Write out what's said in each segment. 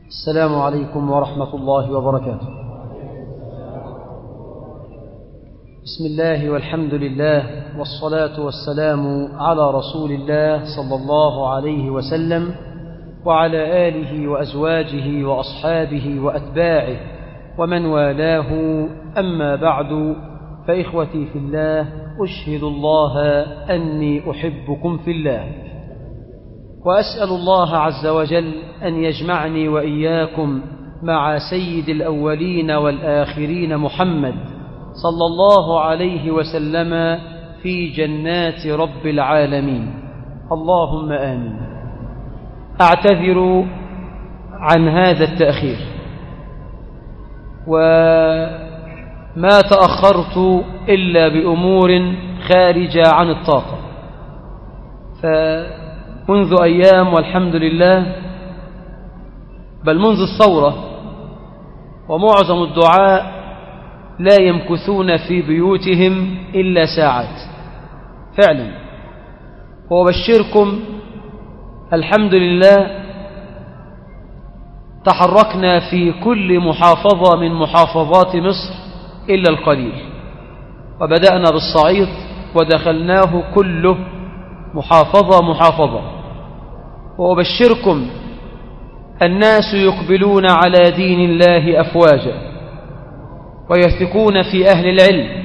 السلام عليكم ورحمة الله وبركاته بسم الله والحمد لله والصلاة والسلام على رسول الله صلى الله عليه وسلم وعلى آله وأزواجه وأصحابه وأتباعه ومن والاه أما بعد فإخوتي في الله أشهد الله أني أحبكم في الله وأسأل الله عز وجل أن يجمعني وإياكم مع سيد الأولين والآخرين محمد صلى الله عليه وسلم في جنات رب العالمين اللهم آمين أعتذر عن هذا التأخير وما تأخرت إلا بأمور خارجة عن الطاقة فمنذ أيام والحمد لله بل منذ الثورة ومعظم الدعاء لا يمكثون في بيوتهم إلا ساعات فعلا وبشركم الحمد لله تحركنا في كل محافظة من محافظات مصر إلا القليل وبدأنا بالصعيد ودخلناه كله محافظة محافظة وأبشركم الناس يقبلون على دين الله أفواجا ويثقون في أهل العلم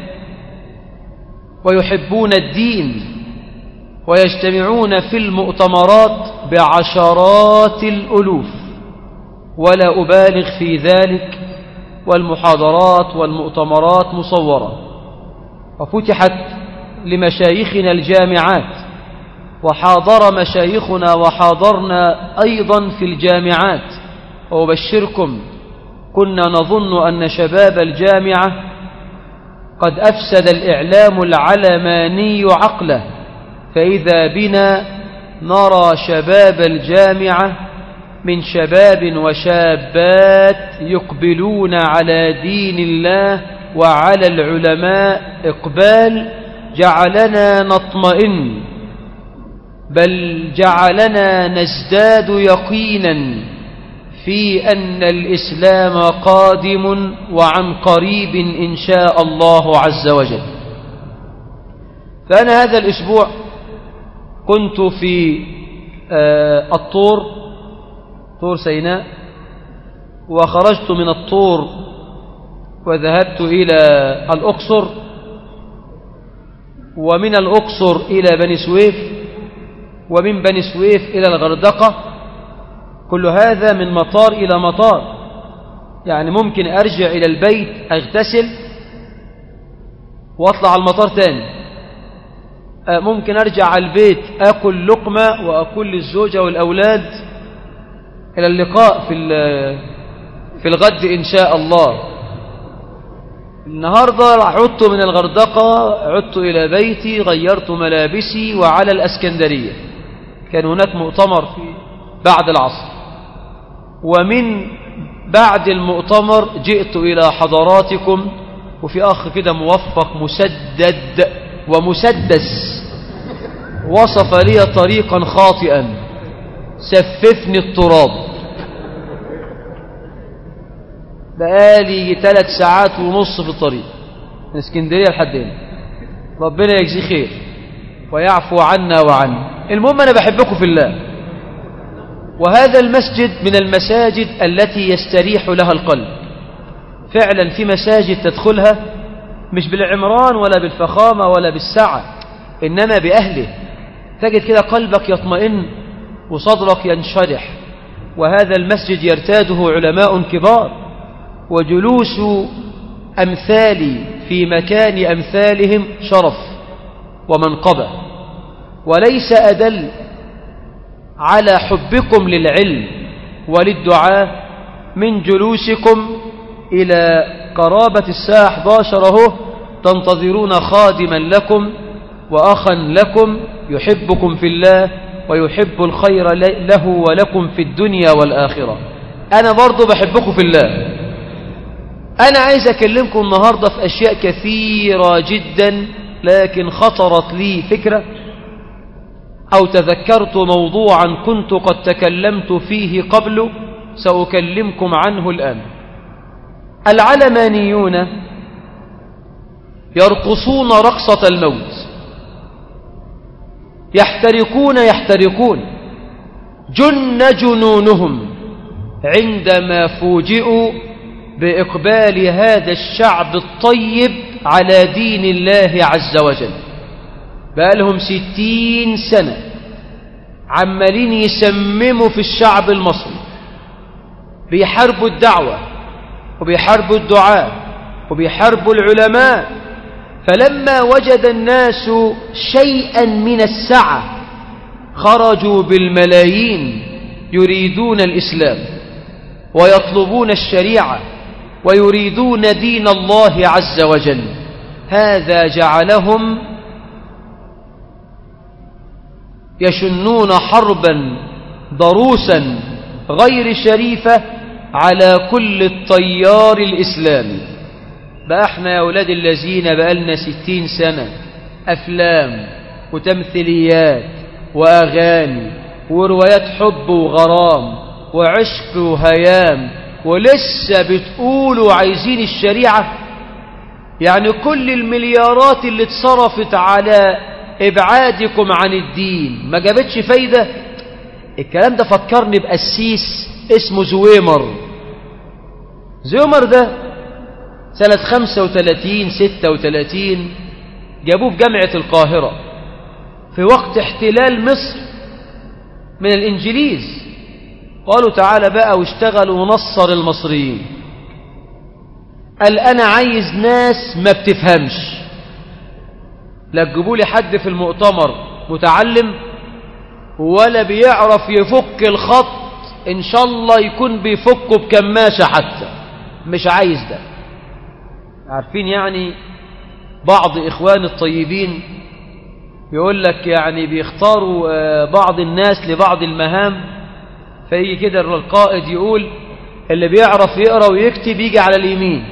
ويحبون الدين ويجتمعون في المؤتمرات بعشرات الألوف ولا أبالغ في ذلك والمحاضرات والمؤتمرات مصورة وفتحت لمشايخنا الجامعات وحاضر مشايخنا وحاضرنا أيضا في الجامعات وأبشركم كنا نظن أن شباب الجامعة قد أفسد الإعلام العلماني عقله فإذا بنا نرى شباب الجامعة من شباب وشابات يقبلون على دين الله وعلى العلماء إقبال جعلنا نطمئن بل جعلنا نزداد يقينا في أن الإسلام قادم وعن قريب إن شاء الله عز وجل فأنا هذا الأسبوع كنت في الطور طور سيناء وخرجت من الطور وذهبت إلى الأقصر ومن الأقصر إلى بني سويف ومن بني سويف إلى الغردقة كل هذا من مطار إلى مطار يعني ممكن أرجع إلى البيت أغتسل وأطلع على المطار تاني ممكن أرجع على البيت أكل لقمة وأكل للزوجة والأولاد إلى اللقاء في في الغد إن شاء الله النهاردة عدت من الغردقة عدت إلى بيتي غيرت ملابسي وعلى الأسكندرية كان هناك مؤتمر في بعد العصر ومن بعد المؤتمر جئت إلى حضراتكم وفي أخ كده موفق مسدد ومسدس وصف لي طريقا خاطئا سففني التراب بقالي ثلاث ساعات ونص في الطريق من اسكندرية لحد هنا ربنا يجزيه خير ويعفو عنا وعنه المهم أنا بحبكم في الله وهذا المسجد من المساجد التي يستريح لها القلب فعلا في مساجد تدخلها مش بالعمران ولا بالفخامة ولا بالسعة إنما بأهله تجد كده قلبك يطمئن وصدرك ينشرح وهذا المسجد يرتاده علماء كبار وجلوس أمثالي في مكان أمثالهم شرف ومنقبة وليس أدل على حبكم للعلم وللدعاء من جلوسكم إلى قرابة الساعة 11 اهو تنتظرون خادما لكم وأخا لكم يحبكم في الله ويحب الخير له ولكم في الدنيا والآخرة أنا برضو بحبكم في الله أنا عايز أكلمكم النهاردة في أشياء كثيرة جدا لكن خطرت لي فكرة أو تذكرت موضوعا كنت قد تكلمت فيه قبل سأكلمكم عنه الآن العلمانيون يرقصون رقصة الموت يحترقون يحترقون جن جنونهم عندما فوجئوا بإقبال هذا الشعب الطيب على دين الله عز وجل بقالهم ستين سنة عمالين يسمموا في الشعب المصري بيحاربوا الدعوة وبيحاربوا الدعاء وبيحاربوا العلماء فلما وجد الناس شيئا من السعة خرجوا بالملايين يريدون الإسلام ويطلبون الشريعة ويريدون دين الله عز وجل هذا جعلهم يشنون حربا ضروسا غير شريفة على كل الطيار الإسلامي بقى احنا يا أولاد الذين بقالنا ستين سنة أفلام وتمثيليات وأغاني وروايات حب وغرام وعشق وهيام ولسه بتقولوا عايزين الشريعة يعني كل المليارات اللي اتصرفت على ابعادكم عن الدين ما جابتش فايدة الكلام ده فكرني بأسيس اسمه زويمر زويمر ده سنة 35 36 جابوه في جامعة القاهرة في وقت احتلال مصر من الإنجليز قالوا تعالى بقى واشتغل ونصر المصريين قال أنا عايز ناس ما بتفهمش لا تجيبوا لي حد في المؤتمر متعلم ولا بيعرف يفك الخط إن شاء الله يكون بيفكه بكماشة حتى مش عايز ده عارفين يعني بعض إخوان الطيبين يقول لك يعني بيختاروا بعض الناس لبعض المهام فيجي كده القائد يقول اللي بيعرف يقرأ ويكتب يجي على اليمين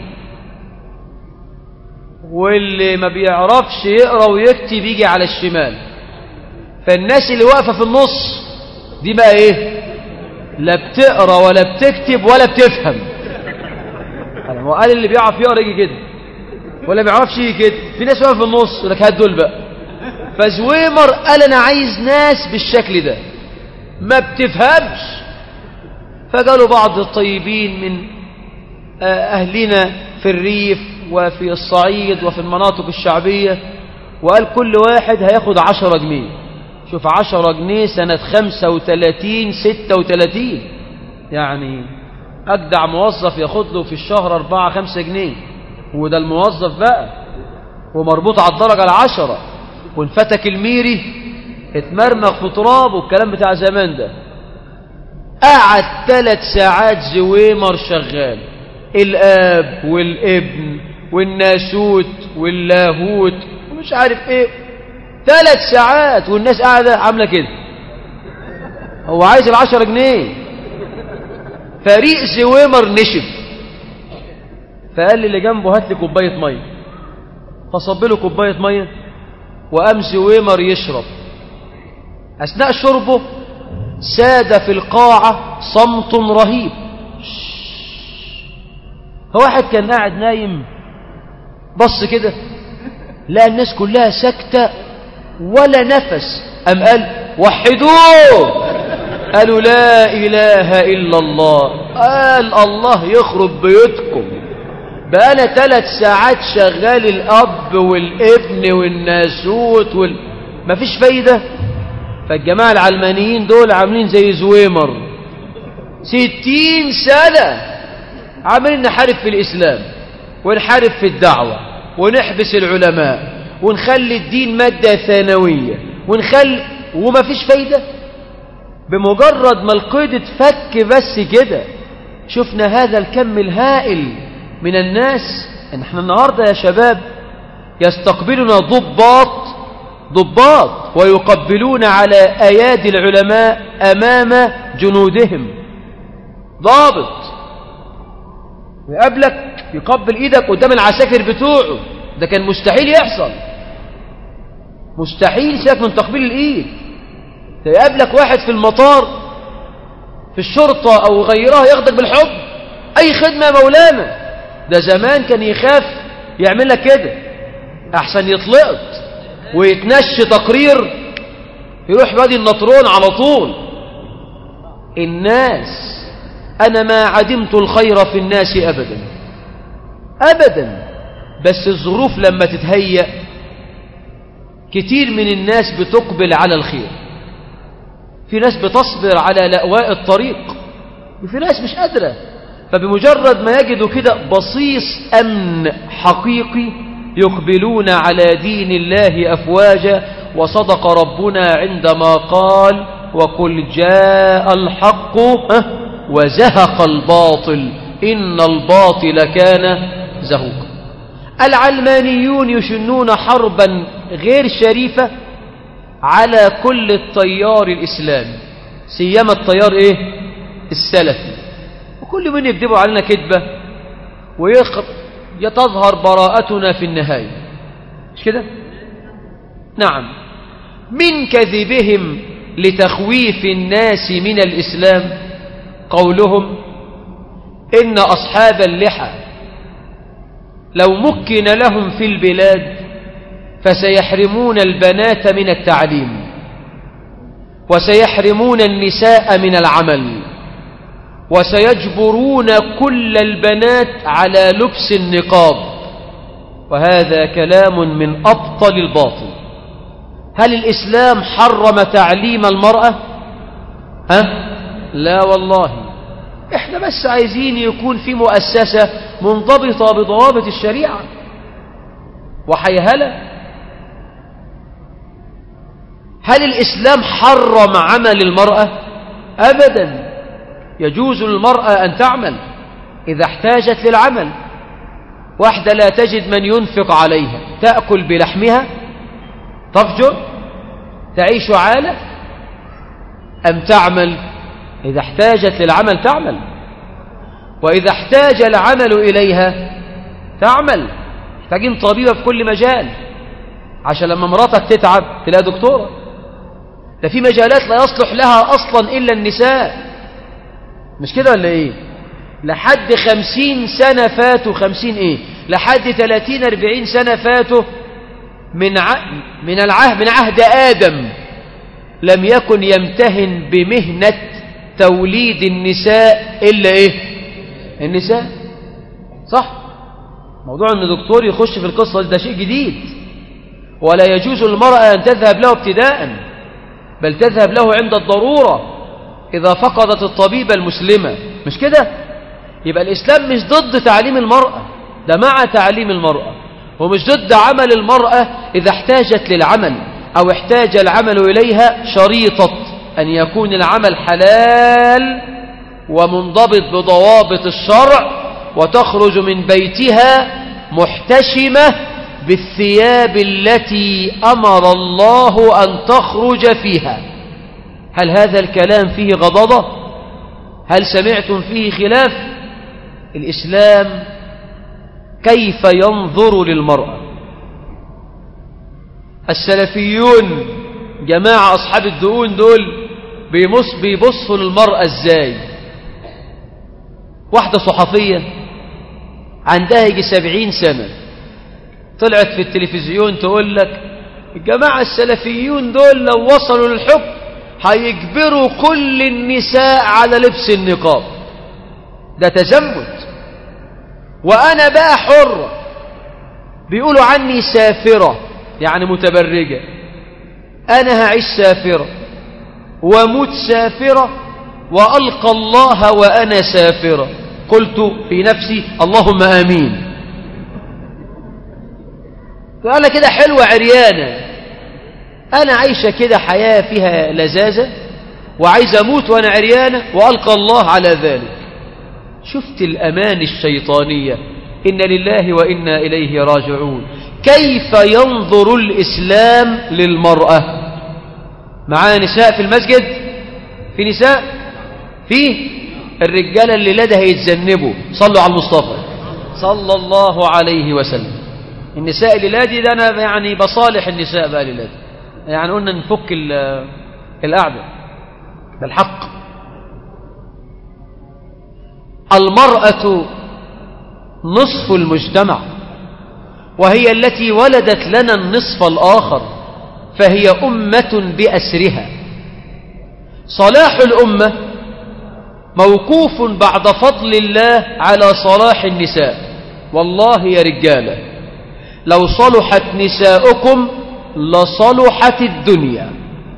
واللي ما بيعرفش يقرأ ويكتب يجي على الشمال فالناس اللي واقفة في النص دي بقى ايه لا بتقرأ ولا بتكتب ولا بتفهم هو قال اللي بيعرف يقرأ يجي كده ولا بيعرفش يجي كده في ناس واقفة في النص يقول لك هات دول بقى فزويمر قال انا عايز ناس بالشكل ده ما بتفهمش فقالوا بعض الطيبين من أهلنا في الريف وفي الصعيد وفي المناطق الشعبية وقال كل واحد هياخد عشرة جنيه شوف عشرة جنيه سنة خمسة وتلاتين ستة وتلاتين يعني أجدع موظف ياخد له في الشهر أربعة خمسة جنيه وده الموظف بقى ومربوط على الدرجة العشرة وانفتك الميري اتمرمغ في تراب والكلام بتاع زمان ده قعد ثلاث ساعات زويمر شغال الاب والابن والناسوت واللاهوت ومش عارف ايه ثلاث ساعات والناس قاعدة عاملة كده هو عايز العشرة جنيه فريق زويمر نشف فقال لي اللي جنبه هات لي كوباية مية فصب له كوباية مية وقام زويمر يشرب أثناء شربه ساد في القاعة صمت رهيب واحد كان قاعد نايم بص كده لا الناس كلها ساكتة ولا نفس أم قال وحدوه قالوا لا إله إلا الله قال الله يخرب بيوتكم بقى أنا ثلاث ساعات شغال الأب والابن والناسوت وال... مفيش فايدة فالجماعة العلمانيين دول عاملين زي زويمر ستين سنة عاملين نحارب في الإسلام ونحارب في الدعوة ونحبس العلماء ونخلي الدين مادة ثانوية ونخلي وما فيش فايدة بمجرد ما القيد اتفك بس كده شفنا هذا الكم الهائل من الناس ان احنا النهاردة يا شباب يستقبلنا ضباط ضباط ويقبلون على أيادي العلماء أمام جنودهم ضابط ويقابلك يقبل إيدك قدام العساكر بتوعه ده كان مستحيل يحصل مستحيل سيبك من تقبيل الإيد يقابلك واحد في المطار في الشرطة أو غيرها ياخدك بالحب أي خدمة يا مولانا ده زمان كان يخاف يعمل لك كده أحسن يطلقت ويتنش تقرير يروح بادي النطرون على طول الناس أنا ما عدمت الخير في الناس أبدا أبدا بس الظروف لما تتهيأ كتير من الناس بتقبل على الخير في ناس بتصبر على لأواء الطريق وفي ناس مش قادرة فبمجرد ما يجدوا كده بصيص أمن حقيقي يقبلون على دين الله أفواجا وصدق ربنا عندما قال وقل جاء الحق وزهق الباطل إن الباطل كان زهوقا العلمانيون يشنون حربا غير شريفة على كل التيار الإسلامي سيما التيار إيه السلفي وكل من يكذبوا علينا كذبة ويتظهر براءتنا في النهاية مش كده نعم من كذبهم لتخويف الناس من الإسلام قولهم إن أصحاب اللحى لو مكن لهم في البلاد فسيحرمون البنات من التعليم وسيحرمون النساء من العمل وسيجبرون كل البنات على لبس النقاب وهذا كلام من أبطل الباطل هل الإسلام حرم تعليم المرأة ها؟ لا والله احنا بس عايزين يكون في مؤسسة منضبطة بضوابط الشريعة وحيهلة هل الإسلام حرم عمل المرأة أبدا يجوز للمرأة أن تعمل إذا احتاجت للعمل واحدة لا تجد من ينفق عليها تأكل بلحمها تفجر تعيش عالة أم تعمل إذا احتاجت للعمل تعمل وإذا احتاج العمل إليها تعمل محتاجين طبيبة في كل مجال عشان لما مراتك تتعب تلاقي دكتورة ده في مجالات لا يصلح لها أصلا إلا النساء مش كده ولا إيه لحد خمسين سنة فاتوا خمسين إيه لحد ثلاثين أربعين سنة فاتوا من ع... من العهد من عهد آدم لم يكن يمتهن بمهنة توليد النساء إلا إيه النساء صح موضوع أن دكتور يخش في القصة ده شيء جديد ولا يجوز للمرأة أن تذهب له ابتداء بل تذهب له عند الضرورة إذا فقدت الطبيبة المسلمة مش كده يبقى الإسلام مش ضد تعليم المرأة ده مع تعليم المرأة ومش ضد عمل المرأة إذا احتاجت للعمل أو احتاج العمل إليها شريطة أن يكون العمل حلال ومنضبط بضوابط الشرع وتخرج من بيتها محتشمة بالثياب التي أمر الله أن تخرج فيها هل هذا الكلام فيه غضضة هل سمعتم فيه خلاف الإسلام كيف ينظر للمرأة السلفيون جماعة أصحاب الدقون دول بيبص بيبصوا للمرأة ازاي واحدة صحفية عندها يجي سبعين سنة طلعت في التلفزيون تقول لك الجماعة السلفيون دول لو وصلوا للحكم هيجبروا كل النساء على لبس النقاب ده تزمت وأنا بقى حر بيقولوا عني سافرة يعني متبرجة أنا هعيش سافرة وموت سافرة وألقى الله وأنا سافرة قلت في نفسي اللهم آمين قال كده حلوة عريانة أنا عايشة كده حياة فيها لذاذة وعايز أموت وأنا عريانة وألقى الله على ذلك شفت الأمان الشيطانية إن لله وإنا إليه راجعون كيف ينظر الإسلام للمرأة معانا نساء في المسجد في نساء في الرجالة اللي لدى هيتذنبوا صلوا على المصطفى صلى الله عليه وسلم النساء اللي لادي ده أنا يعني بصالح النساء بقى اللي لادي يعني قلنا نفك القعدة بالحق المرأة نصف المجتمع وهي التي ولدت لنا النصف الآخر فهي أمة بأسرها صلاح الأمة موقوف بعد فضل الله على صلاح النساء والله يا رجالة لو صلحت نساؤكم لصلحت الدنيا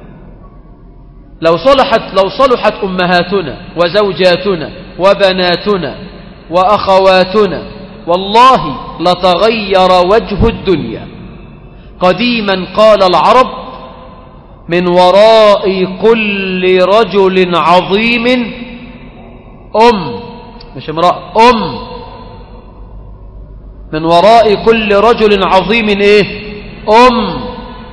لو صلحت لو صلحت أمهاتنا وزوجاتنا وبناتنا وأخواتنا والله لتغير وجه الدنيا قديما قال العرب من وراء كل رجل عظيم أم مش امرأة أم من وراء كل رجل عظيم إيه أم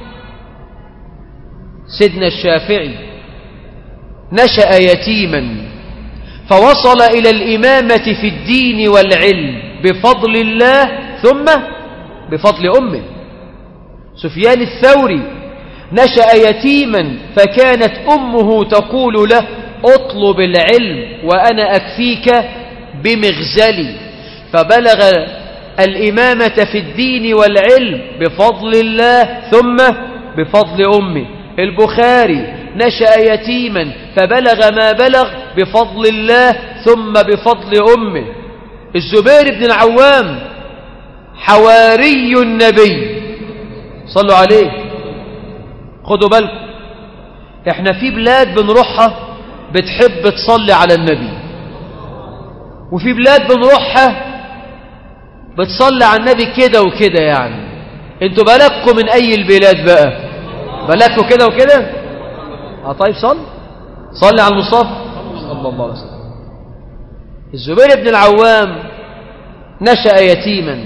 سيدنا الشافعي نشأ يتيما فوصل إلى الإمامة في الدين والعلم بفضل الله ثم بفضل أمه سفيان الثوري نشأ يتيما فكانت أمه تقول له اطلب العلم وأنا أكفيك بمغزلي فبلغ الإمامة في الدين والعلم بفضل الله ثم بفضل أمه البخاري نشأ يتيما فبلغ ما بلغ بفضل الله ثم بفضل أمه الزبير بن العوام حواري النبي صلوا عليه خدوا بالكم احنا في بلاد بنروحها بتحب تصلي على النبي وفي بلاد بنروحها بتصلي على النبي كده وكده يعني انتوا بلدكم من اي البلاد بقى بلدكم كده وكده اه طيب صل صلي على المصطفى صلى الله عليه وسلم الزبير بن العوام نشأ يتيما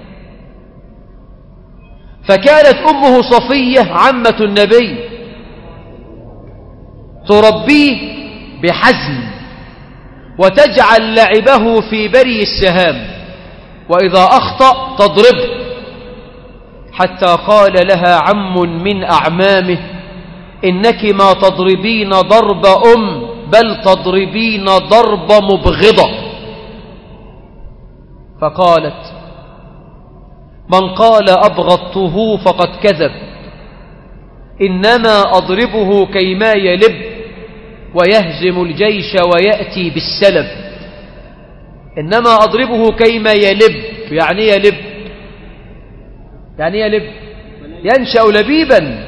فكانت أمه صفية عمة النبي تربيه بحزم وتجعل لعبه في بري السهام وإذا أخطأ تضربه حتى قال لها عم من أعمامه إنك ما تضربين ضرب أم بل تضربين ضرب مبغضة فقالت من قال أبغضته فقد كذب إنما أضربه كيما يلب ويهزم الجيش ويأتي بالسلب إنما أضربه كيما يلب يعني يلب يعني يلب ينشأ لبيبا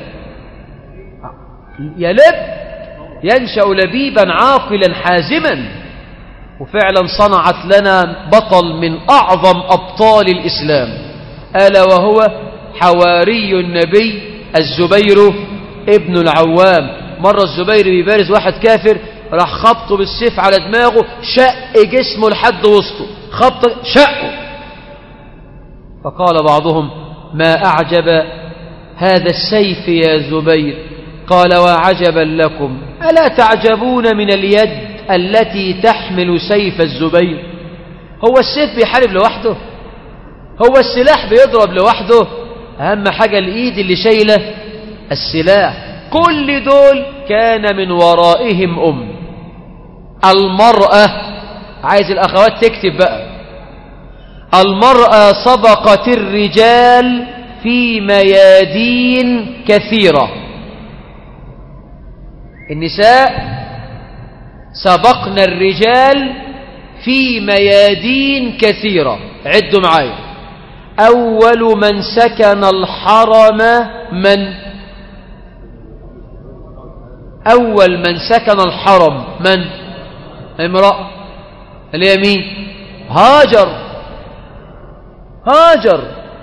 يلب ينشأ لبيبا عاقلا حازما وفعلا صنعت لنا بطل من أعظم أبطال الإسلام ألا وهو حواري النبي الزبير ابن العوام مرة الزبير بيبارز واحد كافر راح خبطه بالسيف على دماغه شق جسمه لحد وسطه خبط شقه فقال بعضهم ما أعجب هذا السيف يا زبير قال وعجبا لكم ألا تعجبون من اليد التي تحمل سيف الزبير هو السيف بيحارب لوحده هو السلاح بيضرب لوحده أهم حاجة الإيد اللي شايلة السلاح كل دول كان من ورائهم أم المرأة عايز الأخوات تكتب بقى المرأة سبقت الرجال في ميادين كثيرة النساء سبقنا الرجال في ميادين كثيرة عدوا معايا أول من سكن الحرم من أول من سكن الحرم من امرأة اليمين هاجر هاجر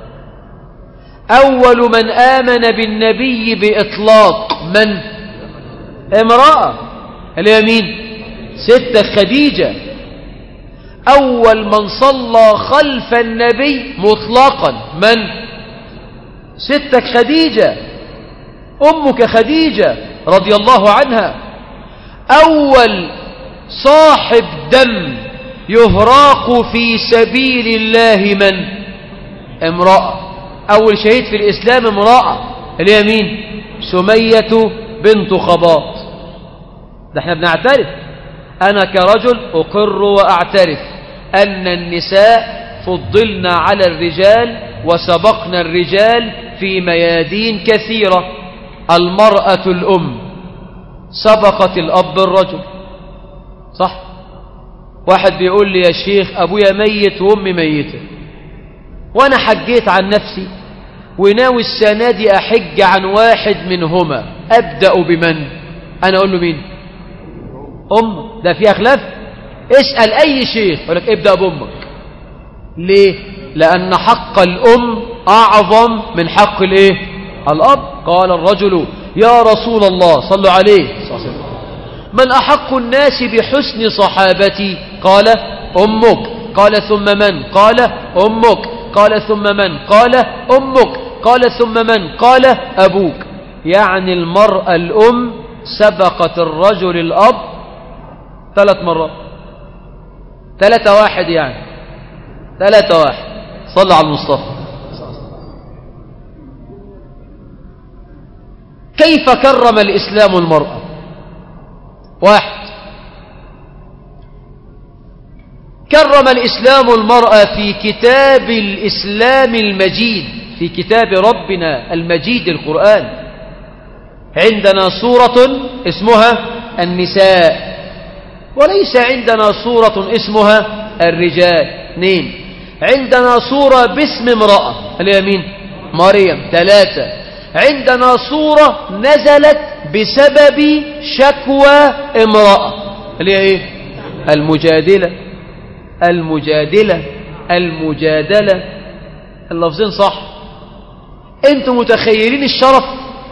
أول من آمن بالنبي بإطلاق من امرأة اليمين ستة خديجة أول من صلى خلف النبي مطلقا من ستة خديجة أمك خديجة رضي الله عنها أول صاحب دم يهراق في سبيل الله من امرأة أول شهيد في الإسلام امرأة اليمين سمية بنت خباط ده احنا بنعترف أنا كرجل أقر وأعترف أن النساء فضلنا على الرجال وسبقنا الرجال في ميادين كثيرة المرأة الأم سبقت الأب الرجل صح واحد بيقول لي يا شيخ أبويا ميت وأمي ميتة وأنا حجيت عن نفسي وناوي السنة دي أحج عن واحد منهما أبدأ بمن أنا أقول له مين أم ده فيها خلاف اسأل أي شيخ يقول لك ابدأ بأمك ليه لأن حق الأم أعظم من حق الإيه الأب قال الرجل يا رسول الله صلوا عليه صلى الله عليه وسلم من أحق الناس بحسن صحابتي قال أمك قال ثم من قال أمك قال ثم من قال أمك قال ثم من قال أبوك يعني المرأة الأم سبقت الرجل الأب ثلاث مرات ثلاثة واحد يعني ثلاثة واحد صلى على المصطفى كيف كرم الإسلام المرأة واحد كرم الإسلام المرأة في كتاب الإسلام المجيد في كتاب ربنا المجيد القرآن عندنا سورة اسمها النساء وليس عندنا سورة اسمها الرجال اثنين عندنا سورة باسم امرأة اليمين مريم ثلاثة عندنا سورة نزلت بسبب شكوى امرأة اللي هي ايه المجادلة المجادلة المجادلة اللفظين صح انتم متخيلين الشرف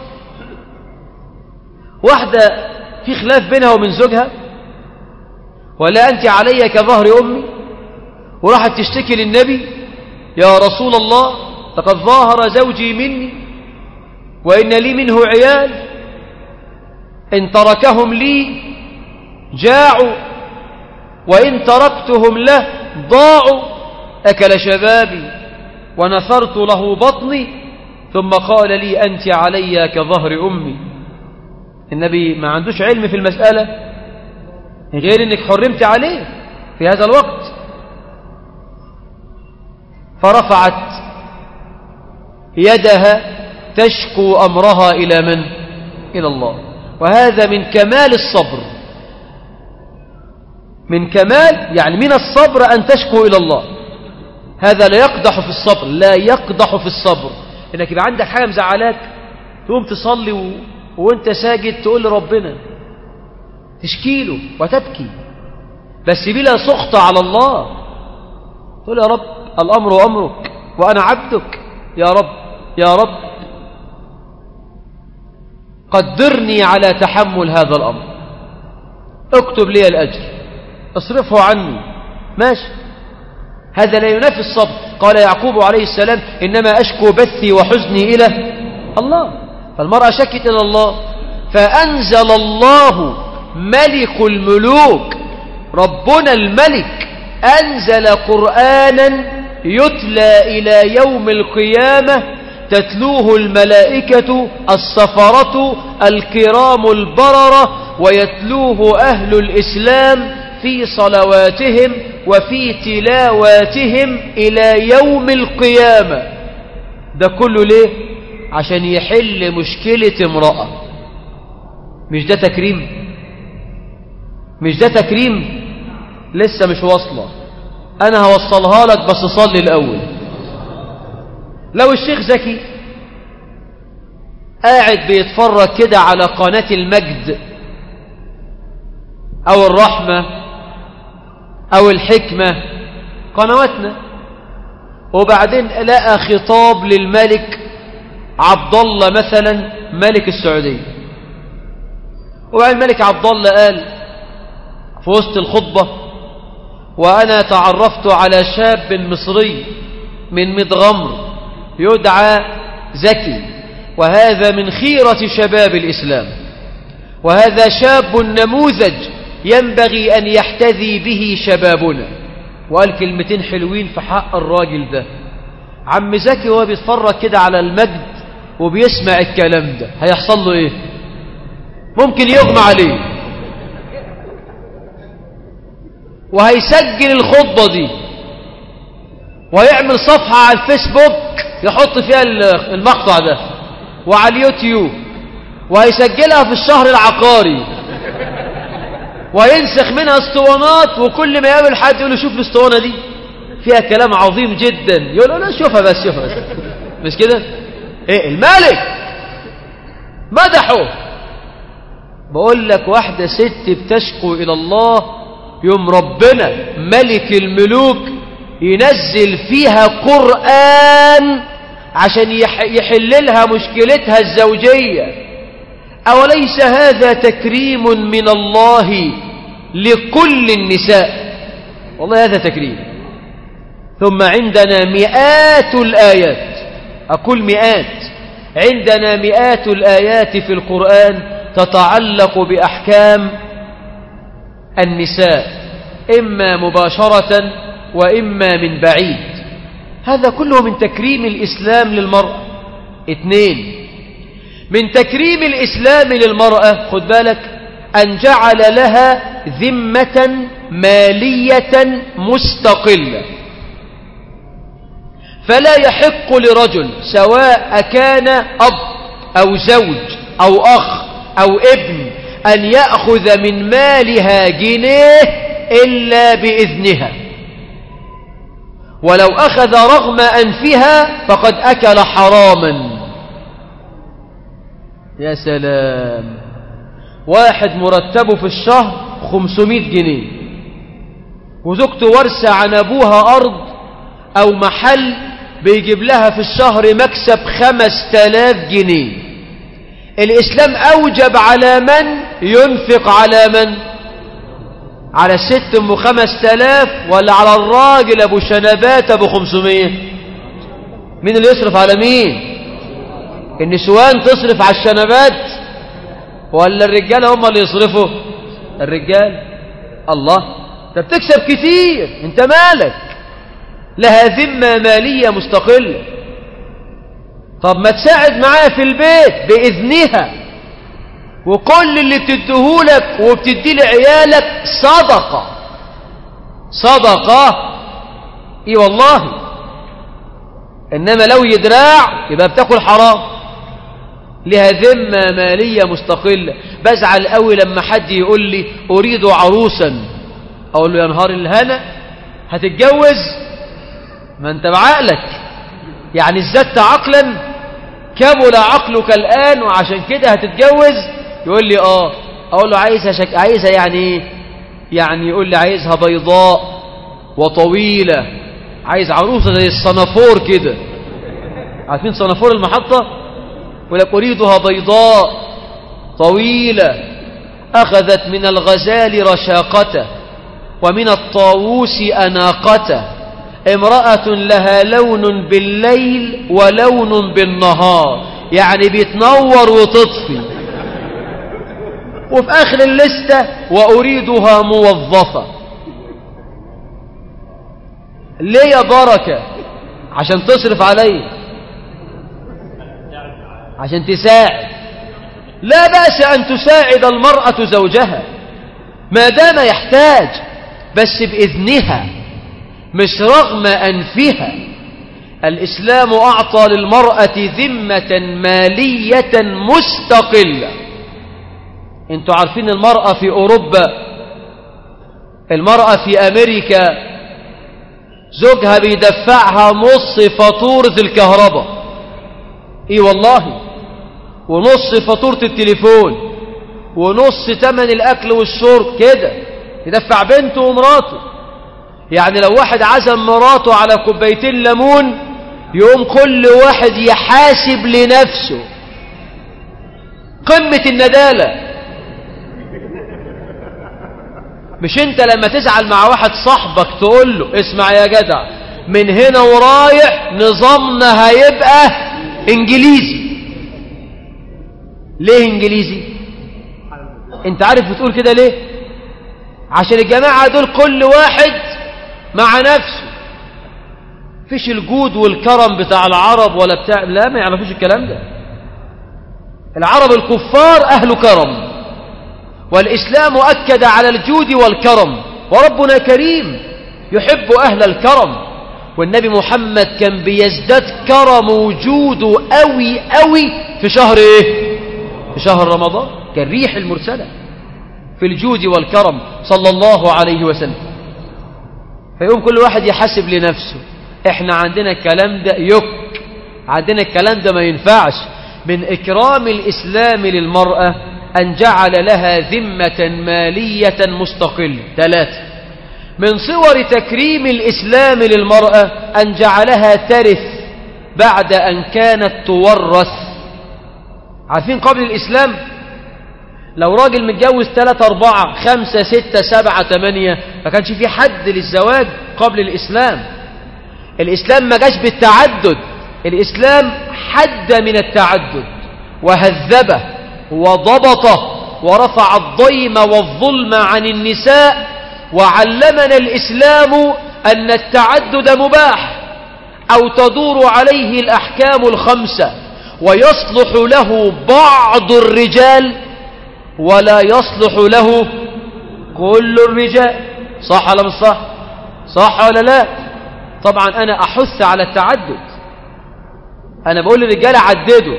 واحدة في خلاف بينها ومن زوجها ولا أنت علي كظهر أمي وراحت تشتكي للنبي يا رسول الله لقد ظاهر زوجي مني وإن لي منه عيال إن تركهم لي جاعوا وإن تركتهم له ضاعوا أكل شبابي ونثرت له بطني ثم قال لي أنت علي كظهر أمي النبي ما عندوش علم في المسألة غير أنك حرمت عليه في هذا الوقت فرفعت يدها تشكو أمرها إلى من؟ إلى الله وهذا من كمال الصبر من كمال يعني من الصبر أن تشكو إلى الله هذا لا يقدح في الصبر لا يقدح في الصبر إنك يبقى عندك حاجة مزعلاك تقوم تصلي و... وانت ساجد تقول لربنا تشكيله وتبكي بس بلا سخط على الله تقول يا رب الأمر أمرك وأنا عبدك يا رب يا رب قدرني على تحمل هذا الأمر اكتب لي الأجر اصرفه عني ماشي هذا لا ينافي الصبر قال يعقوب عليه السلام إنما أشكو بثي وحزني إلى الله فالمرأة شكت إلى الله فأنزل الله ملك الملوك ربنا الملك أنزل قرآنا يتلى إلى يوم القيامة تتلوه الملائكة السفرة الكرام البررة ويتلوه أهل الإسلام في صلواتهم وفي تلاواتهم إلى يوم القيامة ده كله ليه عشان يحل مشكلة امرأة مش ده تكريم مش ده تكريم لسه مش واصلة أنا هوصلها لك بس صلي الأول لو الشيخ زكي قاعد بيتفرج كده على قناة المجد أو الرحمة أو الحكمة قنواتنا وبعدين لقى خطاب للملك عبد الله مثلا ملك السعودية وبعدين الملك عبد الله قال في وسط الخطبة وأنا تعرفت على شاب مصري من مدغمر يدعى زكي وهذا من خيرة شباب الإسلام وهذا شاب نموذج ينبغي أن يحتذي به شبابنا وقال كلمتين حلوين في حق الراجل ده عم زكي وهو بيتفرج كده على المجد وبيسمع الكلام ده هيحصل له ايه ممكن يغمى عليه وهيسجل الخطبة دي ويعمل صفحة على الفيسبوك يحط فيها المقطع ده وعلى اليوتيوب وهيسجلها في الشهر العقاري وينسخ منها اسطوانات وكل ما يقابل حد يقول له شوف الاسطوانة دي فيها كلام عظيم جدا يقول له لا شوفها بس شوفها بس مش كده ايه الملك مدحه بقول لك واحدة ست بتشكو إلى الله يوم ربنا ملك الملوك ينزل فيها قرآن عشان يحل لها مشكلتها الزوجية أوليس هذا تكريم من الله لكل النساء والله هذا تكريم ثم عندنا مئات الآيات أقول مئات عندنا مئات الآيات في القرآن تتعلق بأحكام النساء إما مباشرة وإما من بعيد هذا كله من تكريم الإسلام للمرأة اثنين من تكريم الإسلام للمرأة خد بالك أن جعل لها ذمة مالية مستقلة فلا يحق لرجل سواء كان أب أو زوج أو أخ أو ابن أن يأخذ من مالها جنيه إلا بإذنها ولو أخذ رغم أنفها فقد أكل حراما يا سلام واحد مرتبه في الشهر خمسمائة جنيه وزوجته ورثة عن أبوها أرض أو محل بيجيب لها في الشهر مكسب خمس تلاف جنيه الإسلام أوجب على من ينفق على من على الست أم خمس تلاف ولا على الراجل أبو شنبات أبو خمسمية مين اللي يصرف على مين النسوان تصرف على الشنبات ولا الرجال هم اللي يصرفوا الرجال الله انت بتكسب كتير انت مالك لها ذمة مالية مستقلة طب ما تساعد معاها في البيت بإذنها وكل اللي بتديهولك وبتديه لعيالك صدقة صدقة اي والله انما لو يدراع يبقى بتاكل حرام لها ذمة مالية مستقلة بزعل قوي لما حد يقول لي أريد عروسا أقول له يا نهار الهنا هتتجوز ما انت بعقلك يعني ازددت عقلا كمل عقلك الآن وعشان كده هتتجوز يقول لي اه اقول له عايزها شك... عايزها يعني ايه يعني يقول لي عايزها بيضاء وطويلة عايز عروسة زي الصنافور كده عارفين صنافور المحطة يقول لك أريدها بيضاء طويلة أخذت من الغزال رشاقته ومن الطاووس أناقته امرأة لها لون بالليل ولون بالنهار يعني بيتنور وتطفي وفي آخر اللستة وأريدها موظفة ليه يا بركة عشان تصرف علي عشان تساعد لا بأس أن تساعد المرأة زوجها ما دام يحتاج بس بإذنها مش رغم أنفها الإسلام أعطى للمرأة ذمة مالية مستقلة انتوا عارفين المرأة في أوروبا المرأة في أمريكا زوجها بيدفعها نص فاتورة الكهرباء اي والله ونص فاتورة التليفون ونص تمن الأكل والشرب كده يدفع بنته ومراته يعني لو واحد عزم مراته على كوبايتين ليمون يقوم كل واحد يحاسب لنفسه قمة الندالة مش انت لما تزعل مع واحد صاحبك تقول له اسمع يا جدع من هنا ورايح نظامنا هيبقى انجليزي ليه انجليزي انت عارف بتقول كده ليه عشان الجماعة دول كل واحد مع نفسه فيش الجود والكرم بتاع العرب ولا بتاع لا ما يعرفوش الكلام ده العرب الكفار أهل كرم والإسلام أكد على الجود والكرم وربنا كريم يحب أهل الكرم والنبي محمد كان بيزداد كرم وجوده قوي قوي في شهر ايه في شهر رمضان كالريح المرسلة في الجود والكرم صلى الله عليه وسلم فيقوم كل واحد يحاسب لنفسه احنا عندنا الكلام ده يك عندنا الكلام ده ما ينفعش من إكرام الإسلام للمرأة أن جعل لها ذمة مالية مستقلة ثلاثة من صور تكريم الإسلام للمرأة أن جعلها ترث بعد أن كانت تورث عارفين قبل الإسلام لو راجل متجوز ثلاثة أربعة خمسة ستة سبعة ثمانية ما كانش في حد للزواج قبل الإسلام الإسلام ما جاش بالتعدد الإسلام حد من التعدد وهذبه وضبطه ورفع الضيم والظلم عن النساء وعلمنا الإسلام أن التعدد مباح أو تدور عليه الأحكام الخمسة ويصلح له بعض الرجال ولا يصلح له كل الرجال صح ولا مش صح صح ولا لا طبعا أنا أحث على التعدد أنا بقول للرجال عددوا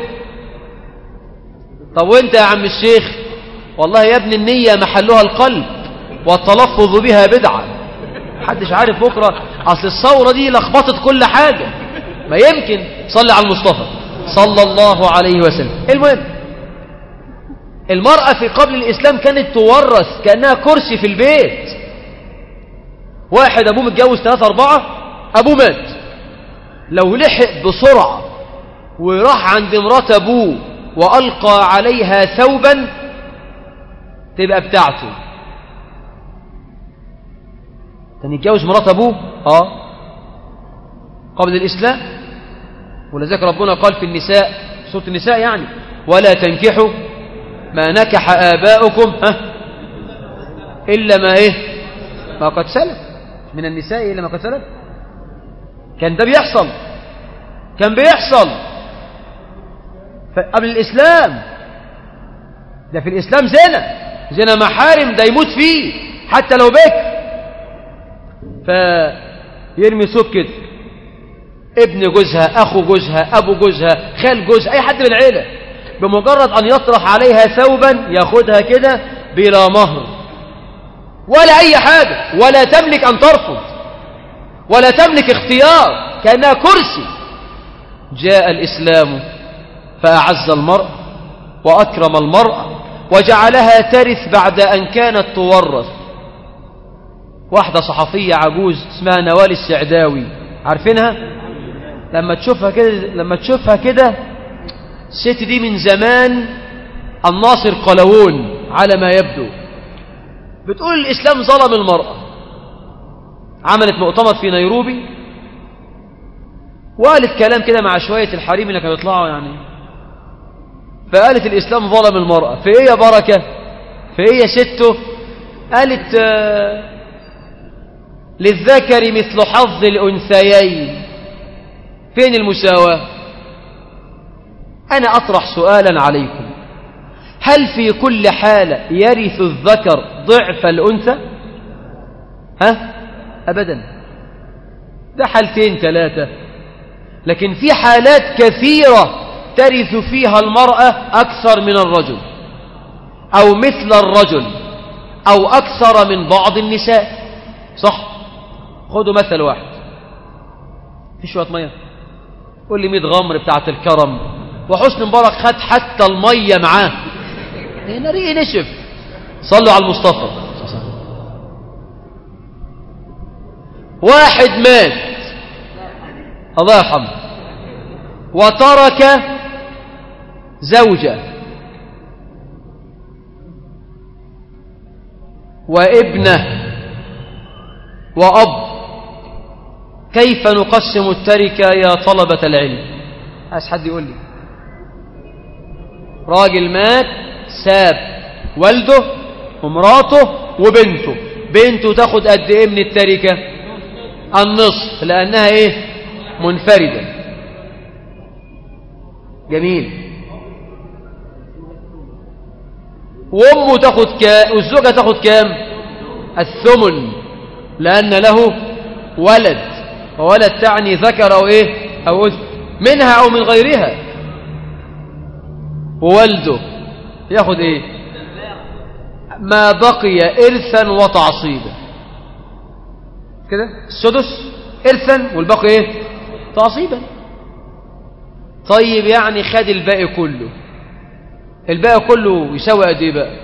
طب وانت يا عم الشيخ والله يا ابن النية محلها القلب والتلفظ بها بدعة محدش عارف بكرة أصل الثورة دي لخبطت كل حاجة ما يمكن صلي على المصطفى صلى الله عليه وسلم المهم المرأة في قبل الإسلام كانت تورث كأنها كرسي في البيت واحد أبوه متجوز ثلاثة أربعة أبوه مات لو لحق بسرعة وراح عند مرات أبوه وألقى عليها ثوبا تبقى بتاعته كان يتجوز مرات أبوه آه قبل الإسلام ولذلك ربنا قال في النساء سورة النساء يعني ولا تنكحوا ما نكح آباؤكم ها إلا ما إيه ما قد سلف من النساء إلا ما قد سلف كان ده بيحصل كان بيحصل قبل الإسلام ده في الإسلام زنا زنا محارم ده يموت فيه حتى لو بكر فيرمي سوق كده ابن جوزها أخو جوزها أبو جوزها خال جوزها أي حد من العيلة بمجرد أن يطرح عليها ثوبا ياخدها كده بلا مهر ولا أي حاجة ولا تملك أن ترفض ولا تملك اختيار كأنها كرسي جاء الإسلام فأعز المرء وأكرم المرأة وجعلها ترث بعد أن كانت تورث واحدة صحفية عجوز اسمها نوال السعداوي عارفينها لما تشوفها كده لما تشوفها كده الست دي من زمان الناصر قلوون على ما يبدو بتقول الإسلام ظلم المرأة عملت مؤتمر في نيروبي وقالت كلام كده مع شوية الحريم اللي كانوا يطلعوا يعني فقالت الإسلام ظلم المرأة في إيه يا بركة في إيه يا سته قالت آه للذكر مثل حظ الأنثيين فين المساواة أنا أطرح سؤالا عليكم هل في كل حالة يرث الذكر ضعف الأنثى ها أبدا ده حالتين ثلاثة لكن في حالات كثيرة ترث فيها المرأة أكثر من الرجل أو مثل الرجل أو أكثر من بعض النساء صح خدوا مثل واحد في شوية مية قول لي 100 غمر بتاعة الكرم وحسن مبارك خد حتى المية معاه هنا ريقي نشف صلوا على المصطفى واحد مات الله يرحمه وترك زوجة وابنه وأب كيف نقسم التركة يا طلبة العلم عايز حد يقول لي راجل مات ساب والده ومراته وبنته بنته تاخد قد ايه من التركة النصف لأنها ايه منفردة جميل وامه تاخد كام والزوجة تاخد كام الثمن لأن له ولد وولد تعني ذكر أو إيه أو أنثى منها أو من غيرها وولده ياخد إيه ما بقي إرثا وتعصيبا كده السدس إرثا والباقي إيه تعصيبا طيب يعني خد الباقي كله الباقي كله يساوي قد ايه بقى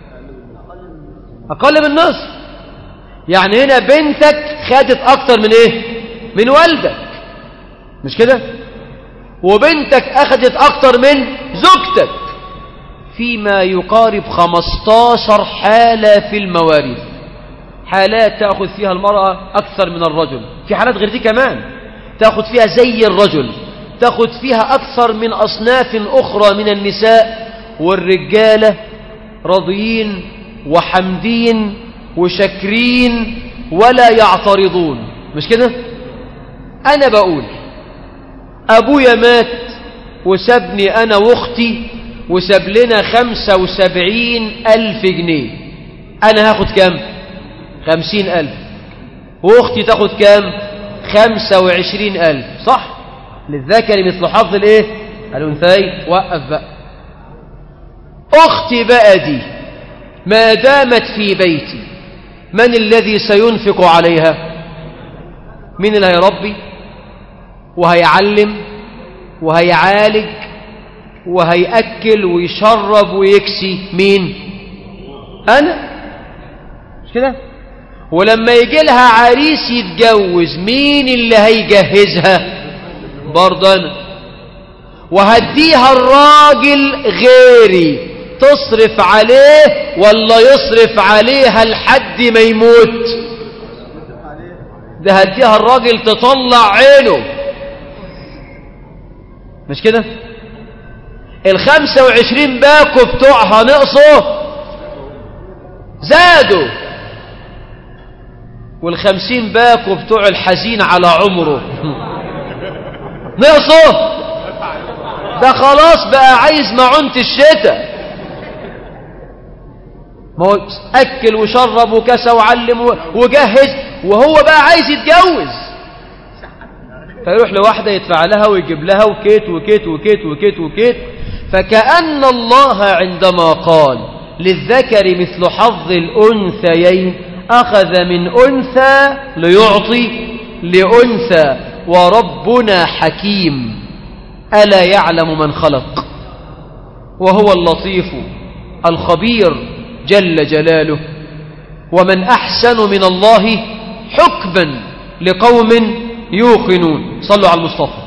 اقل من نصف يعني هنا بنتك خدت اكتر من ايه من والدك مش كده وبنتك اخذت اكتر من زوجتك فيما يقارب 15 حالة في المواريث حالات تأخذ فيها المرأة أكثر من الرجل في حالات غير دي كمان تأخذ فيها زي الرجل تأخذ فيها أكثر من أصناف أخرى من النساء والرجالة رضيين وحمدين وشكرين ولا يعترضون مش كده أنا بقول أبويا مات وسابني أنا واختي وساب لنا خمسة وسبعين ألف جنيه أنا هاخد كام خمسين ألف واختي تاخد كام خمسة وعشرين ألف صح للذكر مثل حظ الايه الأنثيين وقف بقى أختي بقى دي ما دامت في بيتي من الذي سينفق عليها مين اللي هيربي وهيعلم وهيعالج وهيأكل ويشرب ويكسي مين أنا مش كده ولما يجي لها عريس يتجوز مين اللي هيجهزها برضه أنا وهديها الراجل غيري تصرف عليه ولا يصرف عليها لحد ما يموت ده هديها الراجل تطلع عينه مش كده الخمسة وعشرين باكو بتوعها نقصوا زادوا والخمسين باكو بتوع الحزين على عمره نقصوا ده خلاص بقى عايز معونة الشتاء ما هو أكل وشرب وكسى وعلم وجهز وهو بقى عايز يتجوز فيروح لواحدة يدفع لها ويجيب لها وكيت وكيت وكيت وكيت وكيت فكأن الله عندما قال للذكر مثل حظ الأنثيين أخذ من أنثى ليعطي لأنثى وربنا حكيم ألا يعلم من خلق وهو اللطيف الخبير جل جلاله ومن أحسن من الله حكما لقوم يوقنون صلوا على المصطفى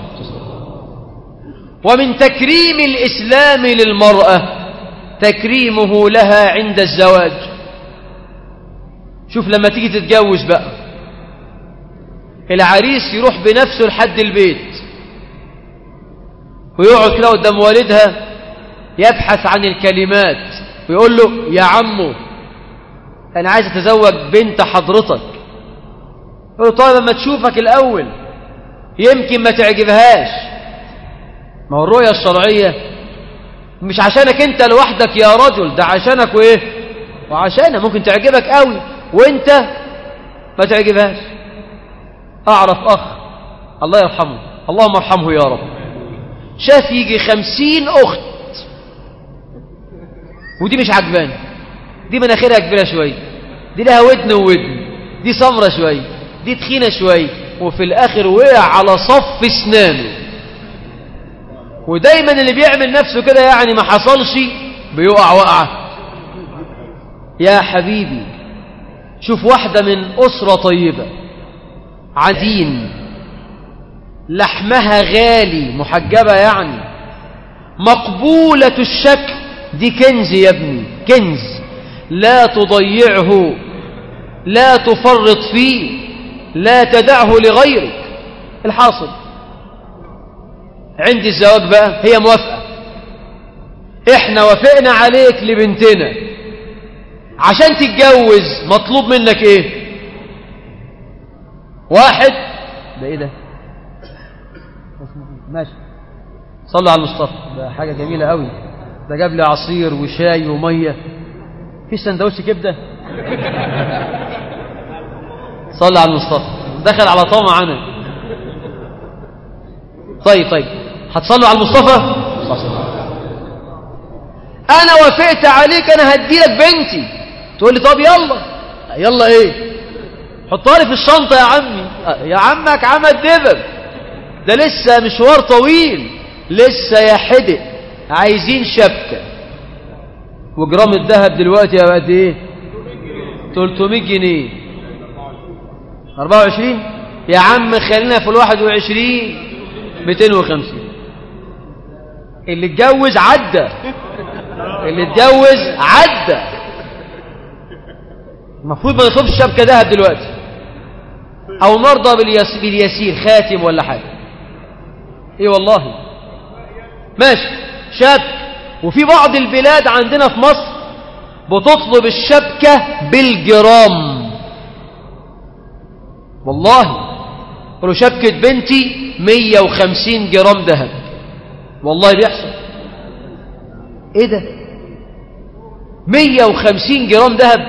ومن تكريم الإسلام للمرأة تكريمه لها عند الزواج شوف لما تيجي تتجوز بقى العريس يروح بنفسه لحد البيت ويقعد كده قدام والدها يبحث عن الكلمات ويقول له يا عمو أنا عايز أتزوج بنت حضرتك يقول له طيب لما تشوفك الأول يمكن ما تعجبهاش ما هو الرؤية الشرعية مش عشانك انت لوحدك يا رجل ده عشانك وايه وعشانها ممكن تعجبك قوي وانت ما تعجبهاش اعرف اخ الله يرحمه اللهم ارحمه يا رب شاف يجي خمسين اخت ودي مش عجباني دي مناخيرها كبيرة شوية دي لها ودن وودن دي سمرة شوية دي تخينة شوية وفي الاخر وقع على صف اسنانه ودايما اللي بيعمل نفسه كده يعني ما حصلش بيقع وقعة يا حبيبي شوف واحدة من أسرة طيبة عدين لحمها غالي محجبة يعني مقبولة الشكل دي كنز يا ابني كنز لا تضيعه لا تفرط فيه لا تدعه لغيرك الحاصل عندي الزواج بقى هي موافقة احنا وافقنا عليك لبنتنا عشان تتجوز مطلوب منك ايه واحد ده ايه ده ماشي صلوا على المصطفى ده حاجة جميلة قوي ده جاب لي عصير وشاي ومية في سندوتش كبدة صلى على المصطفى دخل على طمع انا طيب طيب هتصلوا على المصطفى انا وافقت عليك انا هديلك بنتي تقول لي طب يلا يلا ايه حطها لي في الشنطة يا عمي يا عمك عمل دبب ده لسه مشوار طويل لسه يا حدق عايزين شبكة وجرام الذهب دلوقتي يا قد ايه 300 جنيه 24 يا عم خلينا في الواحد وعشرين 250 اللي اتجوز عدى اللي اتجوز عدى المفروض ما يطلبش شبكة ذهب دلوقتي او نرضى باليس... باليسير خاتم ولا حاجة ايه والله ماشي شبك وفي بعض البلاد عندنا في مصر بتطلب الشبكة بالجرام والله قالوا شبكة بنتي 150 جرام ذهب والله بيحصل ايه ده 150 جرام ذهب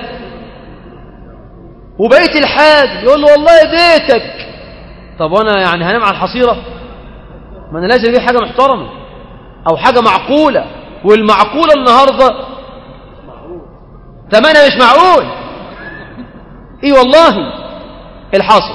وبيت الحاج يقول له والله بيتك طب وانا يعني هنام على الحصيرة ما انا لازم اجيب حاجة محترمة او حاجة معقولة والمعقولة النهاردة ثمنها مش معقول ايه والله الحاصل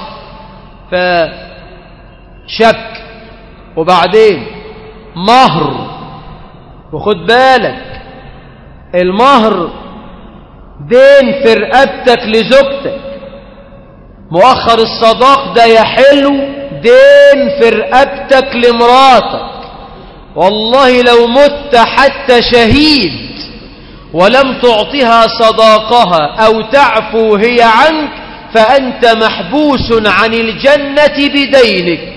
فشك وبعدين مهر وخد بالك المهر دين في رقبتك لزوجتك مؤخر الصداق ده يا حلو دين في رقبتك لمراتك والله لو مت حتى شهيد ولم تعطها صداقها أو تعفو هي عنك فأنت محبوس عن الجنة بدينك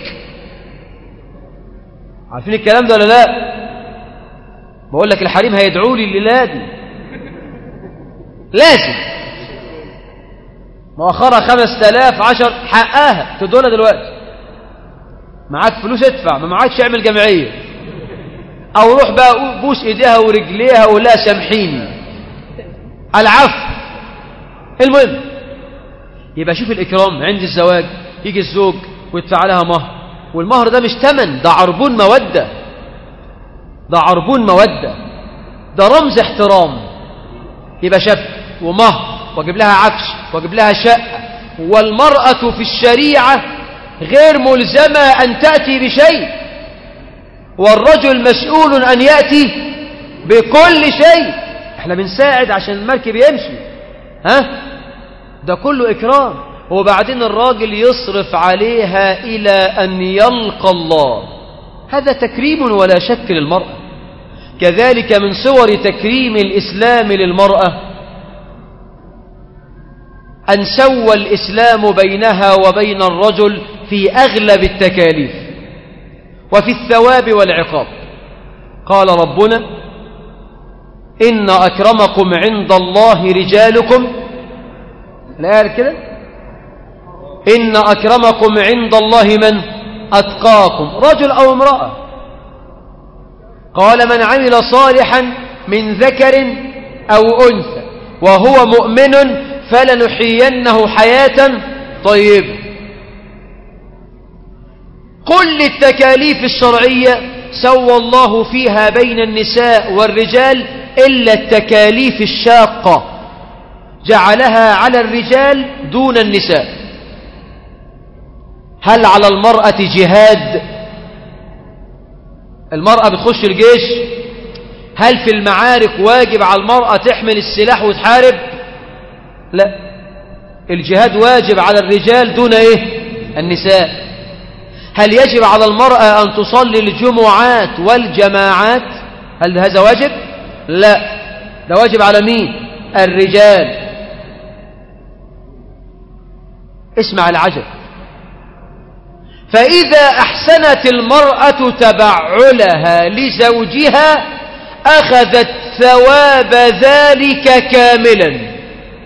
عارفين الكلام ده ولا لا بقول لك الحريم هيدعوا لي الليلة دي لازم مؤخرة خمس تلاف عشر حقها تدونا دلوقتي معاك فلوس ادفع ما معاكش اعمل جمعية او روح بقى بوس ايديها ورجليها ولا سامحيني العفو المهم يبقى شوف الاكرام عند الزواج يجي الزوج ويدفع لها مهر والمهر ده مش تمن ده عربون مودة ده عربون مودة ده رمز احترام يبقى شبك ومهر واجيب لها عفش واجيب لها شقة والمرأة في الشريعة غير ملزمة أن تأتي بشيء والرجل مسؤول أن يأتي بكل شيء احنا بنساعد عشان المركب يمشي ها ده كله إكرام وبعدين الراجل يصرف عليها إلى أن يلقى الله هذا تكريم ولا شك للمرأة كذلك من صور تكريم الإسلام للمرأة أن سوى الإسلام بينها وبين الرجل في أغلب التكاليف وفي الثواب والعقاب قال ربنا إن أكرمكم عند الله رجالكم الآية كده إن أكرمكم عند الله من أتقاكم رجل أو امرأة قال من عمل صالحا من ذكر أو أنثى وهو مؤمن فلنحيينه حياة طيبة كل التكاليف الشرعية سوى الله فيها بين النساء والرجال إلا التكاليف الشاقة جعلها على الرجال دون النساء هل على المرأة جهاد المرأة بتخش الجيش هل في المعارك واجب على المرأة تحمل السلاح وتحارب لا الجهاد واجب على الرجال دون ايه النساء هل يجب على المرأة أن تصلي الجمعات والجماعات هل هذا واجب لا ده واجب على مين الرجال اسمع العجب فإذا أحسنت المرأة تبعلها لزوجها أخذت ثواب ذلك كاملا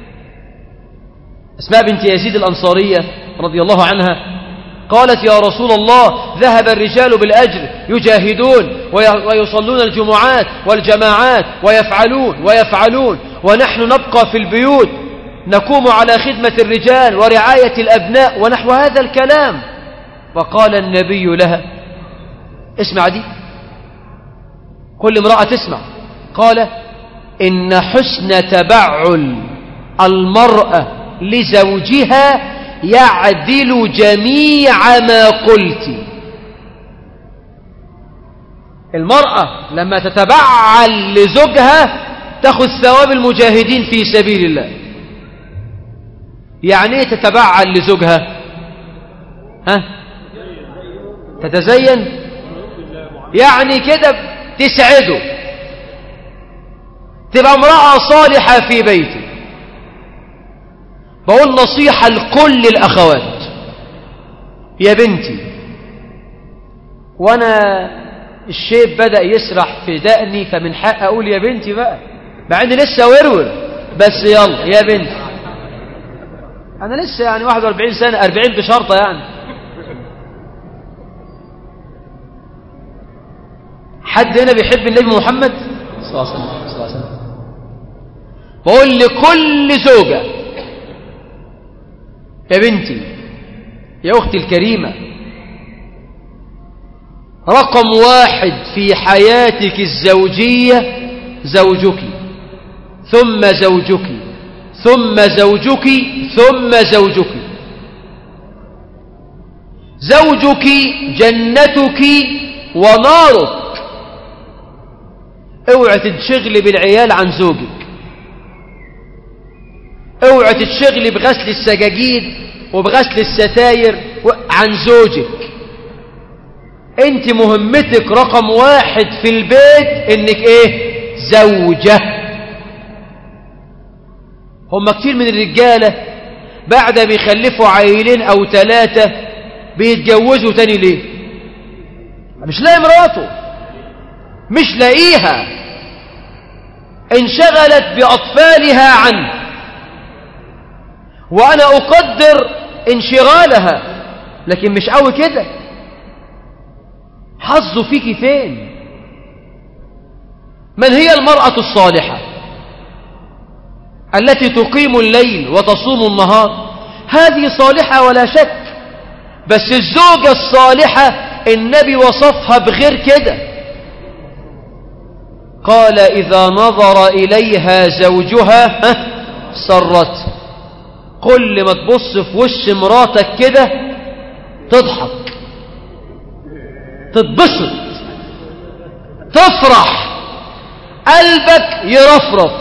اسماء بنت يزيد الأنصارية رضي الله عنها قالت يا رسول الله ذهب الرجال بالأجر يجاهدون ويصلون الجمعات والجماعات ويفعلون ويفعلون ونحن نبقى في البيوت نقوم على خدمة الرجال ورعاية الأبناء ونحو هذا الكلام فقال النبي لها اسمع دي كل امرأة تسمع قال إن حسن تبعل المرأة لزوجها يعدل جميع ما قلت المرأة لما تتبعل لزوجها تأخذ ثواب المجاهدين في سبيل الله يعني ايه تتبعل لزوجها ها تتزين يعني كده تسعده تبقى امرأة صالحة في بيته بقول نصيحة لكل الأخوات يا بنتي وأنا الشيب بدأ يسرح في دقني فمن حق أقول يا بنتي بقى مع إني لسه ورور بس يلا يا بنتي أنا لسه يعني 41 سنة 40 بشرطة يعني حد هنا بيحب النبي محمد صلى الله عليه وسلم صلى الله عليه وسلم بقول لكل زوجة يا بنتي يا أختي الكريمة رقم واحد في حياتك الزوجية زوجك ثم زوجك ثم زوجك ثم زوجك زوجك جنتك ونارك اوعى تنشغلي بالعيال عن زوجك اوعى تتشغلي بغسل السجاجيد وبغسل الستاير عن زوجك انت مهمتك رقم واحد في البيت انك ايه زوجة هم كتير من الرجالة بعد ما بيخلفوا عيلين او ثلاثة بيتجوزوا تاني ليه مش لاقي مراته مش لاقيها انشغلت بأطفالها عنه وأنا أقدر انشغالها لكن مش قوي كده حظه فيك فين من هي المرأة الصالحة التي تقيم الليل وتصوم النهار هذه صالحة ولا شك بس الزوجة الصالحة النبي وصفها بغير كده قال إذا نظر إليها زوجها سرت كل ما تبص في وش مراتك كده تضحك تتبسط تفرح قلبك يرفرف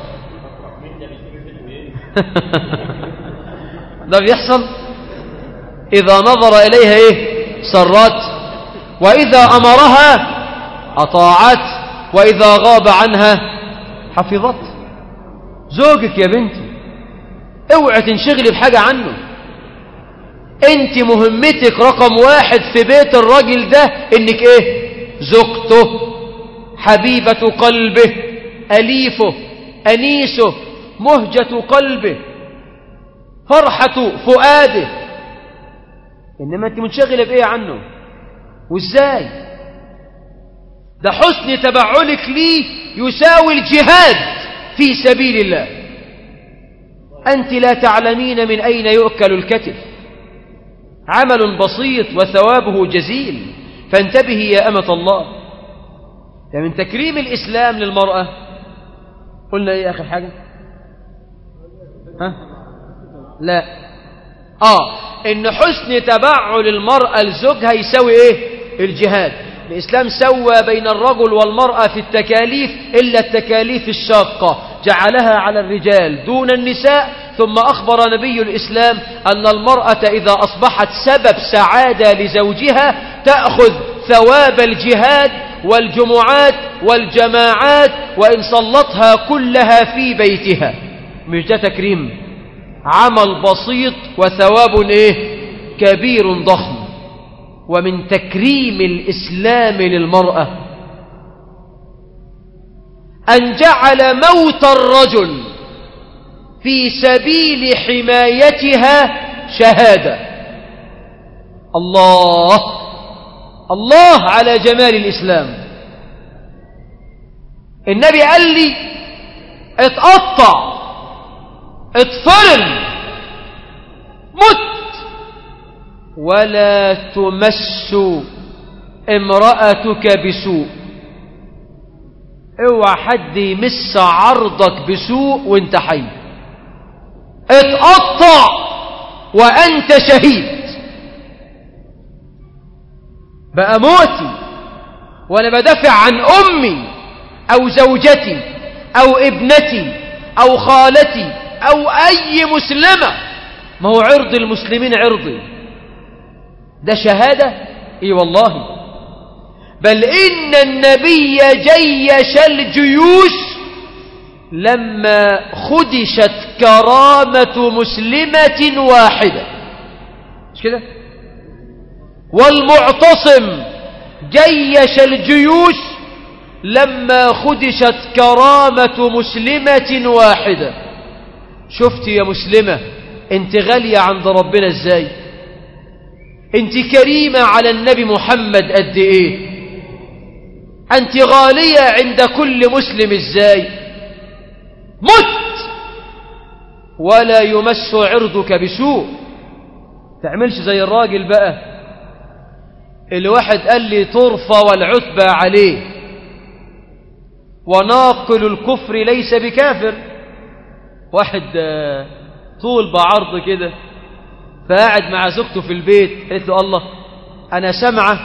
ده بيحصل إذا نظر إليها إيه سرت وإذا أمرها أطاعت وإذا غاب عنها حفظت زوجك يا بنتي اوعى تنشغلي بحاجة عنه انت مهمتك رقم واحد في بيت الراجل ده انك ايه زوجته حبيبة قلبه أليفه أنيسه مهجة قلبه فرحة فؤاده إنما أنت منشغلة بإيه عنه وإزاي ده حسن تبعلك ليه يساوي الجهاد في سبيل الله أنت لا تعلمين من أين يؤكل الكتف عمل بسيط وثوابه جزيل فانتبهي يا أمة الله من تكريم الإسلام للمرأة قلنا إيه آخر حاجة ها لا آه إن حسن تبعل المرأة لزوجها يساوي إيه الجهاد الإسلام سوى بين الرجل والمرأة في التكاليف إلا التكاليف الشاقة جعلها على الرجال دون النساء ثم أخبر نبي الإسلام أن المرأة إذا أصبحت سبب سعادة لزوجها تأخذ ثواب الجهاد والجمعات والجماعات وإن سلطها كلها في بيتها مش ده تكريم عمل بسيط وثواب إيه كبير ضخم ومن تكريم الإسلام للمرأة أن جعل موت الرجل في سبيل حمايتها شهادة الله الله على جمال الإسلام النبي قال لي اتقطع اطفرن مت ولا تمس امرأتك بسوء اوعى حد يمس عرضك بسوء وانت حي اتقطع وانت شهيد بقى موتي وانا بدافع عن امي او زوجتي او ابنتي او خالتي او اي مسلمة ما هو عرض المسلمين عرضي ده شهادة اي والله بل إن النبي جيش الجيوش لما خدشت كرامة مسلمة واحدة مش كده والمعتصم جيش الجيوش لما خدشت كرامة مسلمة واحدة شفت يا مسلمة انت غالية عند ربنا ازاي انت كريمة على النبي محمد قد ايه أنت غالية عند كل مسلم ازاي مت ولا يمس عرضك بسوء تعملش زي الراجل بقى الواحد قال لي طرفة والعتبة عليه وناقل الكفر ليس بكافر واحد طول بعرض كده فقاعد مع زوجته في البيت قالت له الله أنا سمعه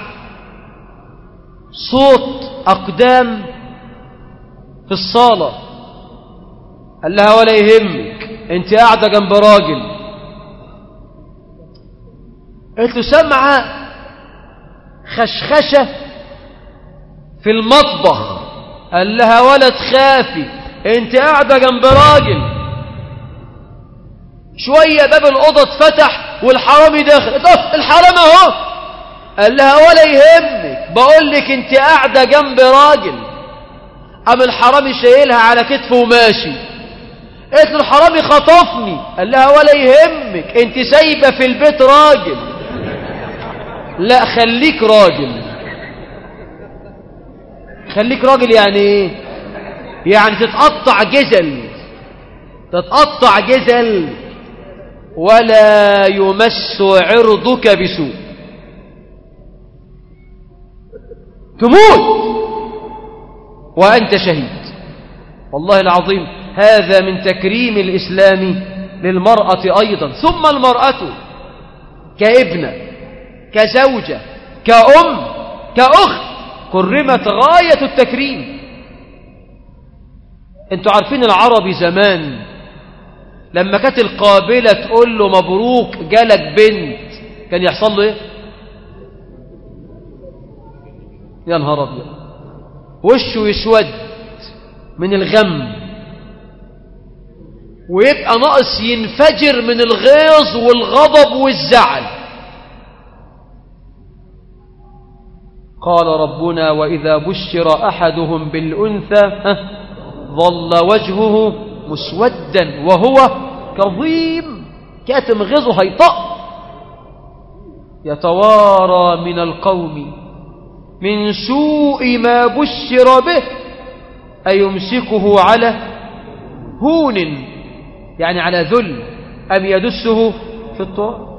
صوت أقدام في الصالة قال لها ولا يهمك انت قاعدة جنب راجل قلت له سمع خشخشة في المطبخ قال لها ولا تخافي انت قاعدة جنب راجل شوية باب الأوضة اتفتح والحرامي داخل الحرام اهو قال لها ولا يهمك بقول لك انت قاعدة جنب راجل قام الحرامي شايلها على كتفه وماشي قالت له الحرامي خطفني قال لها ولا يهمك انت سايبة في البيت راجل لا خليك راجل خليك راجل يعني ايه يعني تتقطع جزل تتقطع جزل ولا يمس عرضك بسوء تموت وأنت شهيد والله العظيم هذا من تكريم الإسلام للمرأة أيضا ثم المرأة كابنة كزوجة كأم كأخت كرمت غاية التكريم انتوا عارفين العربي زمان لما كانت القابلة تقول له مبروك جالك بنت كان يحصل له ايه يا نهار ابيض وشه يسود من الغم ويبقى ناقص ينفجر من الغيظ والغضب والزعل قال ربنا وإذا بشر أحدهم بالأنثى ظل وجهه مسودا وهو كظيم كاتم غيظه هيطق يتوارى من القوم من سوء ما بشر به أيمسكه على هون يعني على ذل أم يدسه في الطور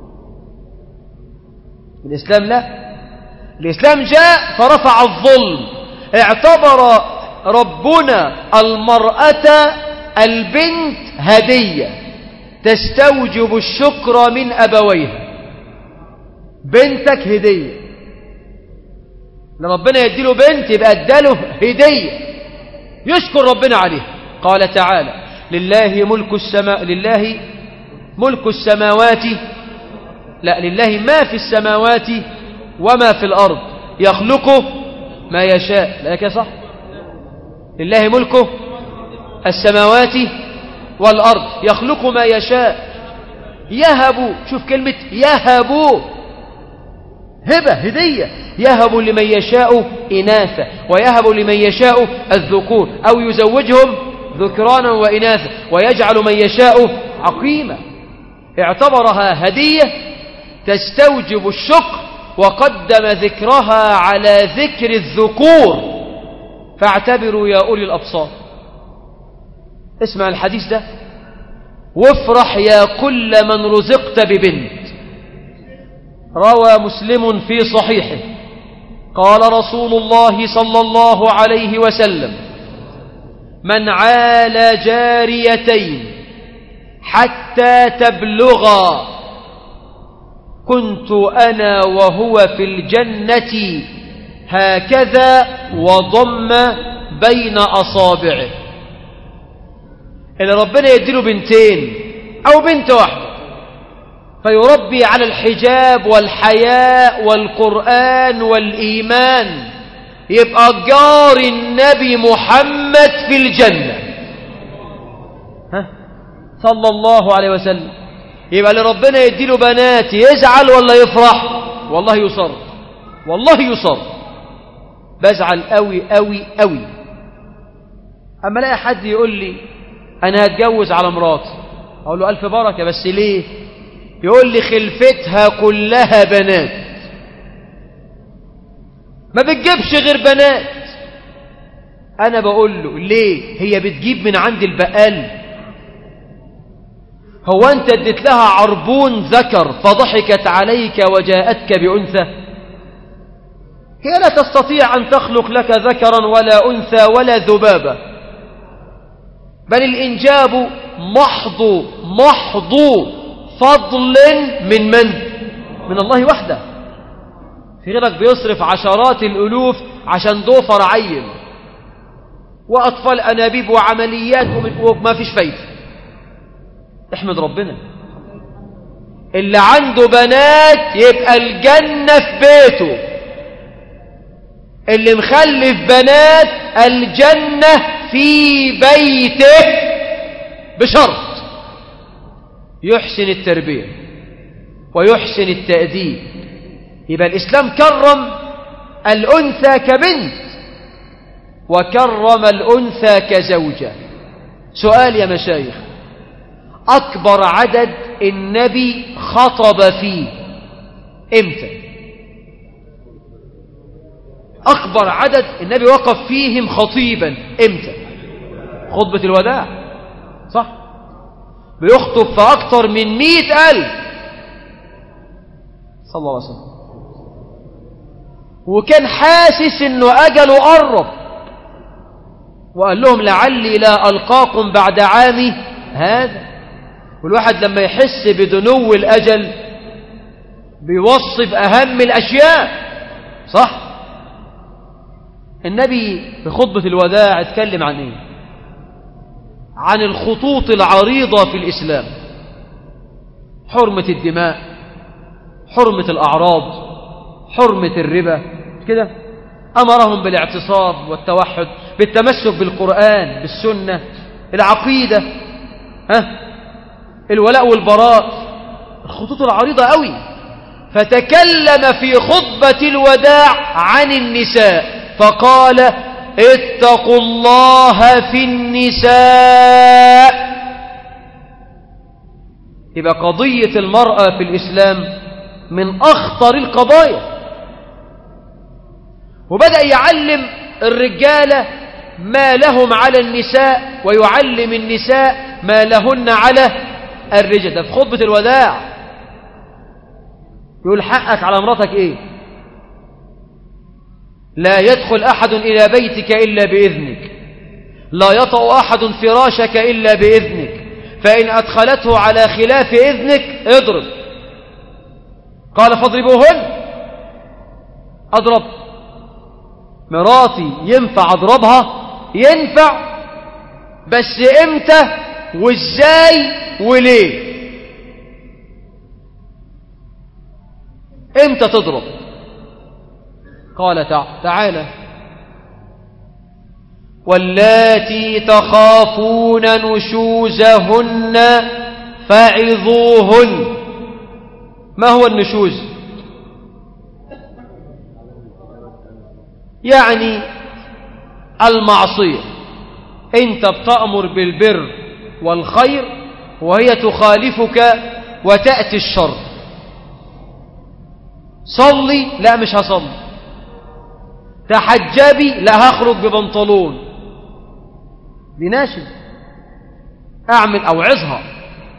الإسلام لا الإسلام جاء فرفع الظلم اعتبر ربنا المرأة البنت هدية تستوجب الشكر من أبويها بنتك هدية لما ربنا يديله بنت يبقى اداله هدية يشكر ربنا عليها قال تعالى لله ملك السماء لله ملك السماوات لا لله ما في السماوات وما في الأرض يخلقه ما يشاء لا كده صح لله ملكه السماوات والأرض يخلق ما يشاء يهب شوف كلمة يهب هبة هدية يهب لمن يشاء إناثا ويهب لمن يشاء الذكور أو يزوجهم ذكرانا وإناثا ويجعل من يشاء عقيما اعتبرها هدية تستوجب الشكر وقدم ذكرها على ذكر الذكور فاعتبروا يا أولي الأبصار اسمع الحديث ده وافرح يا كل من رزقت ببنت روى مسلم في صحيحه قال رسول الله صلى الله عليه وسلم من عال جاريتين حتى تبلغا كنت أنا وهو في الجنة هكذا وضم بين أصابعه اللي ربنا يديله بنتين أو بنت واحدة فيربي على الحجاب والحياء والقرآن والإيمان يبقى جار النبي محمد في الجنة ها صلى الله عليه وسلم يبقى اللي ربنا يديله بنات يزعل ولا يفرح والله يصر والله يصر بزعل قوي قوي قوي اما الاقي حد يقول لي انا هتجوز على مراتي اقول له الف بركه بس ليه يقول لي خلفتها كلها بنات ما بتجيبش غير بنات انا بقول له ليه هي بتجيب من عند البقال هو انت اديت لها عربون ذكر فضحكت عليك وجاءتك بانثى هي لا تستطيع ان تخلق لك ذكرا ولا انثى ولا ذبابه بل الانجاب محض محض فضل من من من الله وحده في غيرك بيصرف عشرات الالوف عشان دوفر عيل واطفال انابيب وعمليات وما فيش فايده احمد ربنا اللي عنده بنات يبقى الجنة في بيته اللي مخلف بنات الجنة في بيته بشرط يحسن التربية ويحسن التأديب يبقى الإسلام كرم الأنثى كبنت وكرم الأنثى كزوجة سؤال يا مشايخ أكبر عدد النبي خطب فيه إمتى أكبر عدد النبي وقف فيهم خطيبا إمتى خطبة الوداع صح بيخطب في أكثر من مئة ألف صلى الله عليه وسلم وكان حاسس انه اجله قرب وقال لهم لعلي لا القاكم بعد عامي هذا والواحد لما يحس بدنو الأجل بيوصف أهم الأشياء صح النبي في خطبة الوداع اتكلم عن ايه عن الخطوط العريضة في الإسلام حرمة الدماء حرمة الأعراض حرمة الربا كده أمرهم بالاعتصام والتوحد بالتمسك بالقرآن بالسنة العقيدة ها الولاء والبراء الخطوط العريضة قوي فتكلم في خطبة الوداع عن النساء فقال اتقوا الله في النساء يبقى قضية المرأة في الإسلام من أخطر القضايا وبدأ يعلم الرجالة ما لهم على النساء ويعلم النساء ما لهن على الرجال ده في خطبة الوداع يقول حقك على مراتك ايه لا يدخل أحد إلى بيتك إلا بإذنك لا يطأ أحد فراشك إلا بإذنك فإن أدخلته على خلاف إذنك اضرب قال فاضربوهن أضرب مراتي ينفع أضربها ينفع بس إمتى وإزاي وليه إمتى تضرب قال تعالى واللاتي تخافون نشوزهن فعظوهن ما هو النشوز يعني المعصية انت بتأمر بالبر والخير وهي تخالفك وتأتي الشر صلي لا مش هصلي تحجبي لا هخرج ببنطلون لناشد اعمل اوعظها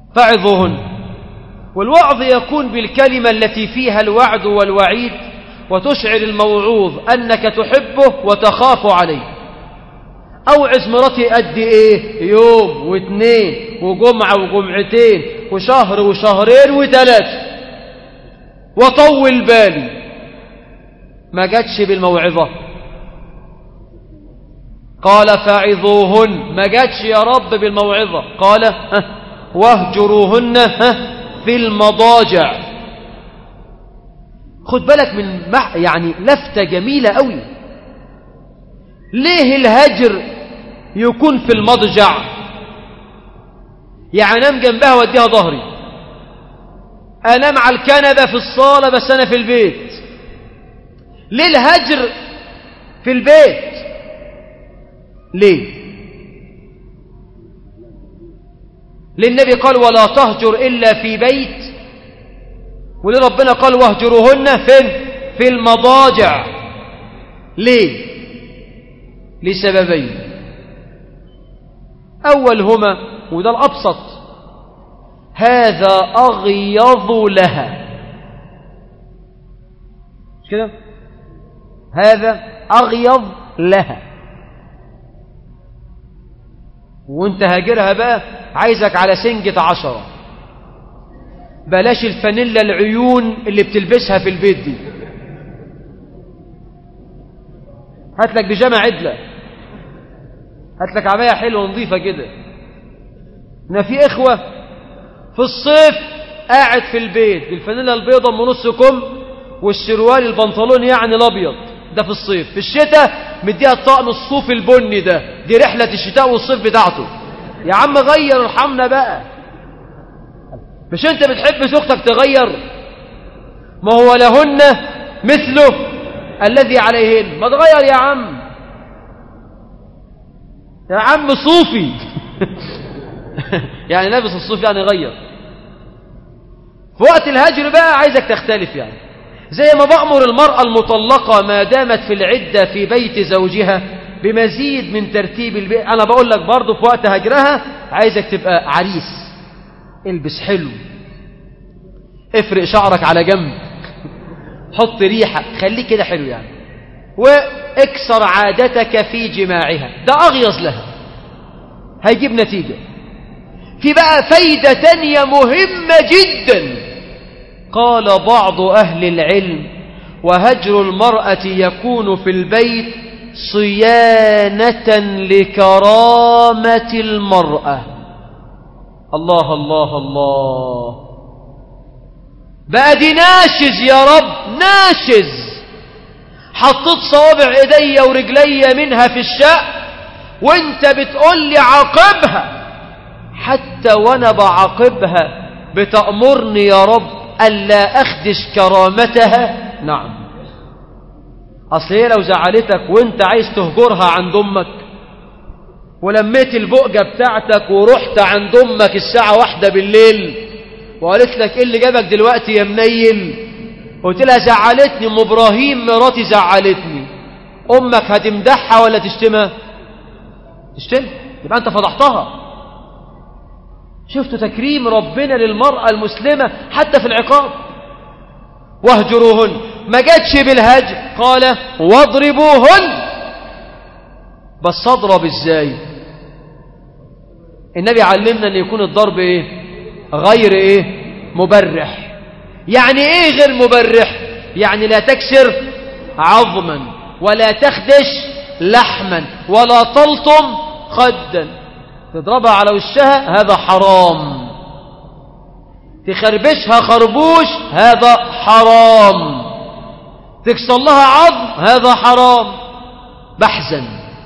فعظوهن والوعظ يكون بالكلمة التي فيها الوعد والوعيد وتشعر الموعوظ أنك تحبه وتخاف عليه أوعز مراتي قد إيه يوم واثنين وجمعة وجمعتين وشهر وشهرين وثلاثة وطول بالي ما جاتش بالموعظة قال فعظوهن ما جاتش يا رب بالموعظة قال ها واهجروهن ها في المضاجع خد بالك من يعني لفتة جميلة قوي ليه الهجر يكون في المضجع يعني انام جنبها واديها ظهري انام على الكنبة في الصالة بس انا في البيت ليه الهجر في البيت ليه للنبي قال ولا تهجر إلا في بيت ولربنا قال واهجروهن فين في المضاجع ليه لسببين أولهما وده الأبسط هذا أغيظ لها مش كده هذا أغيظ لها وانت هاجرها بقى عايزك على سنجة عشرة بلاش الفانيلا العيون اللي بتلبسها في البيت دي هات لك بيجامة عدلة هات لك عباية حلوة نظيفة كده ان في اخوة في الصيف قاعد في البيت بالفانيلا البيضة من نص كم والشروال البنطلون يعني الابيض ده في الصيف في الشتاء مديها الطقم الصوف البني ده دي رحلة الشتاء والصيف بتاعته يا عم غير ارحمنا بقى مش انت بتحب زوجتك تغير ما هو لهن مثله الذي عليهن ما تغير يا عم يا عم صوفي يعني لابس الصوف يعني غير في وقت الهجر بقى عايزك تختلف يعني زي ما بأمر المرأة المطلقة ما دامت في العدة في بيت زوجها بمزيد من ترتيب البيت أنا بقول لك برضه في وقت هجرها عايزك تبقى عريس البس حلو افرق شعرك على جنب حط ريحة خليك كده حلو يعني واكسر عادتك في جماعها ده أغيظ لها هيجيب نتيجة في بقى فايدة تانية مهمة جدا قال بعض أهل العلم وهجر المرأة يكون في البيت صيانة لكرامة المرأة الله الله الله بقى دي ناشز يا رب ناشز حطيت صوابع ايديا ورجليا منها في الشق وانت بتقول لي عاقبها حتى وانا بعاقبها بتأمرني يا رب ألا أخدش كرامتها نعم أصل هي لو زعلتك وانت عايز تهجرها عند أمك ولميت البؤجة بتاعتك ورحت عند أمك الساعة واحدة بالليل وقالت لك إيه اللي جابك دلوقتي يا منيل قلت لها زعلتني ام ابراهيم مراتي زعلتني امك هتمدحها ولا تشتمها تشتمها يبقى انت فضحتها شفتوا تكريم ربنا للمرأة المسلمة حتى في العقاب واهجروهن ما جاتش بالهجر قال واضربوهن بس اضرب ازاي النبي علمنا ان يكون الضرب ايه غير ايه مبرح يعني ايه غير مبرح يعني لا تكسر عظما ولا تخدش لحما ولا تلطم خدا تضربها على وشها هذا حرام تخربشها خربوش هذا حرام تكسر لها عظم هذا حرام بحزن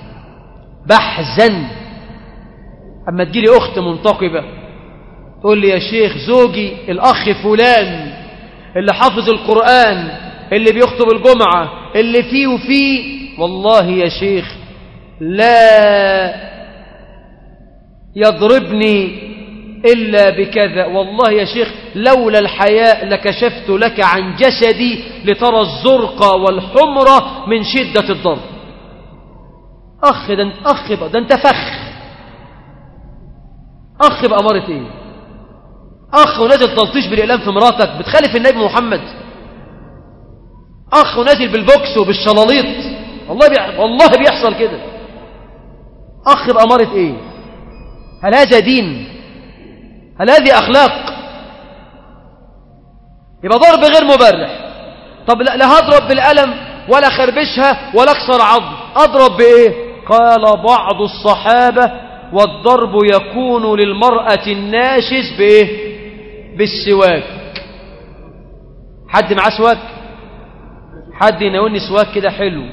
بحزن أما تجيلي أخت منتقبة تقول لي يا شيخ زوجي الأخ فلان اللي حافظ القرآن اللي بيخطب الجمعة اللي فيه وفيه والله يا شيخ لا يضربني إلا بكذا والله يا شيخ لولا الحياء لكشفت لك عن جسدي لترى الزرق والحمرة من شدة الضرب أخ ده انت أخ بقى ده انت فخ أخ بأمارة إيه أخ ونازل تلطيش بالإعلام في مراتك بتخالف النبي محمد أخ ونازل بالبوكس وبالشلاليط والله بي... والله بيحصل كده أخ بأمارة إيه هل هذا دين هل هذه أخلاق يبقى ضرب غير مبرح طب لا, لا هضرب بالقلم ولا خربشها ولا اكسر عظم أضرب بإيه قال بعض الصحابة والضرب يكون للمرأة الناشز بإيه بالسواك حد معاه سواك حد يناولني سواك كده حلو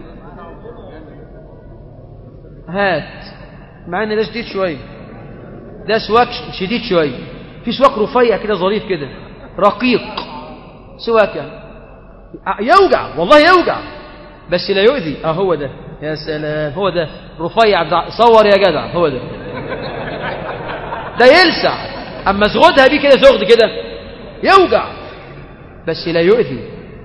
هات مع ان ده شديد شويه ده سواك شديد شويه في سواك رفيع كده ظريف كده رقيق سواك يعني يوجع والله يوجع بس لا يؤذي اه هو ده يا سلام هو ده رفيع صور يا جدع هو ده ده يلسع اما زغدها بيه كده زغد كده يوجع بس لا يؤذي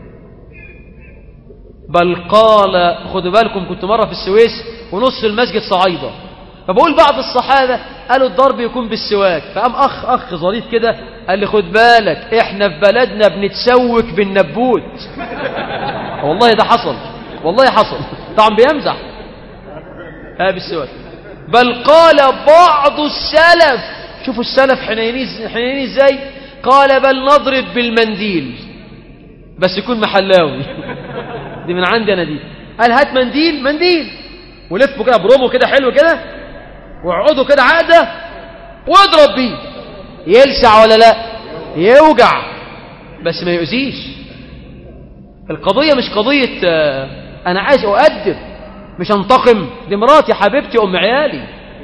بل قال خدوا بالكم كنت مرة في السويس ونص المسجد صعيدة فبقول بعض الصحابة قالوا الضرب يكون بالسواك فقام أخ أخ ظريف كده قال لي خد بالك احنا في بلدنا بنتسوك بالنبوت والله ده حصل والله حصل طبعا بيمزح ها بالسواك بل قال بعض السلف شوفوا السلف حنينين حنينين ازاي قال بل نضرب بالمنديل بس يكون محلاوي دي من عندي انا دي قال هات منديل منديل ولفه كده برومه كده حلو كده واقعدوا كده عقده واضرب بيه يلسع ولا لا يوجع بس ما يؤذيش القضيه مش قضيه آه انا عايز اؤدب مش انتقم دي مراتي حبيبتي ام عيالي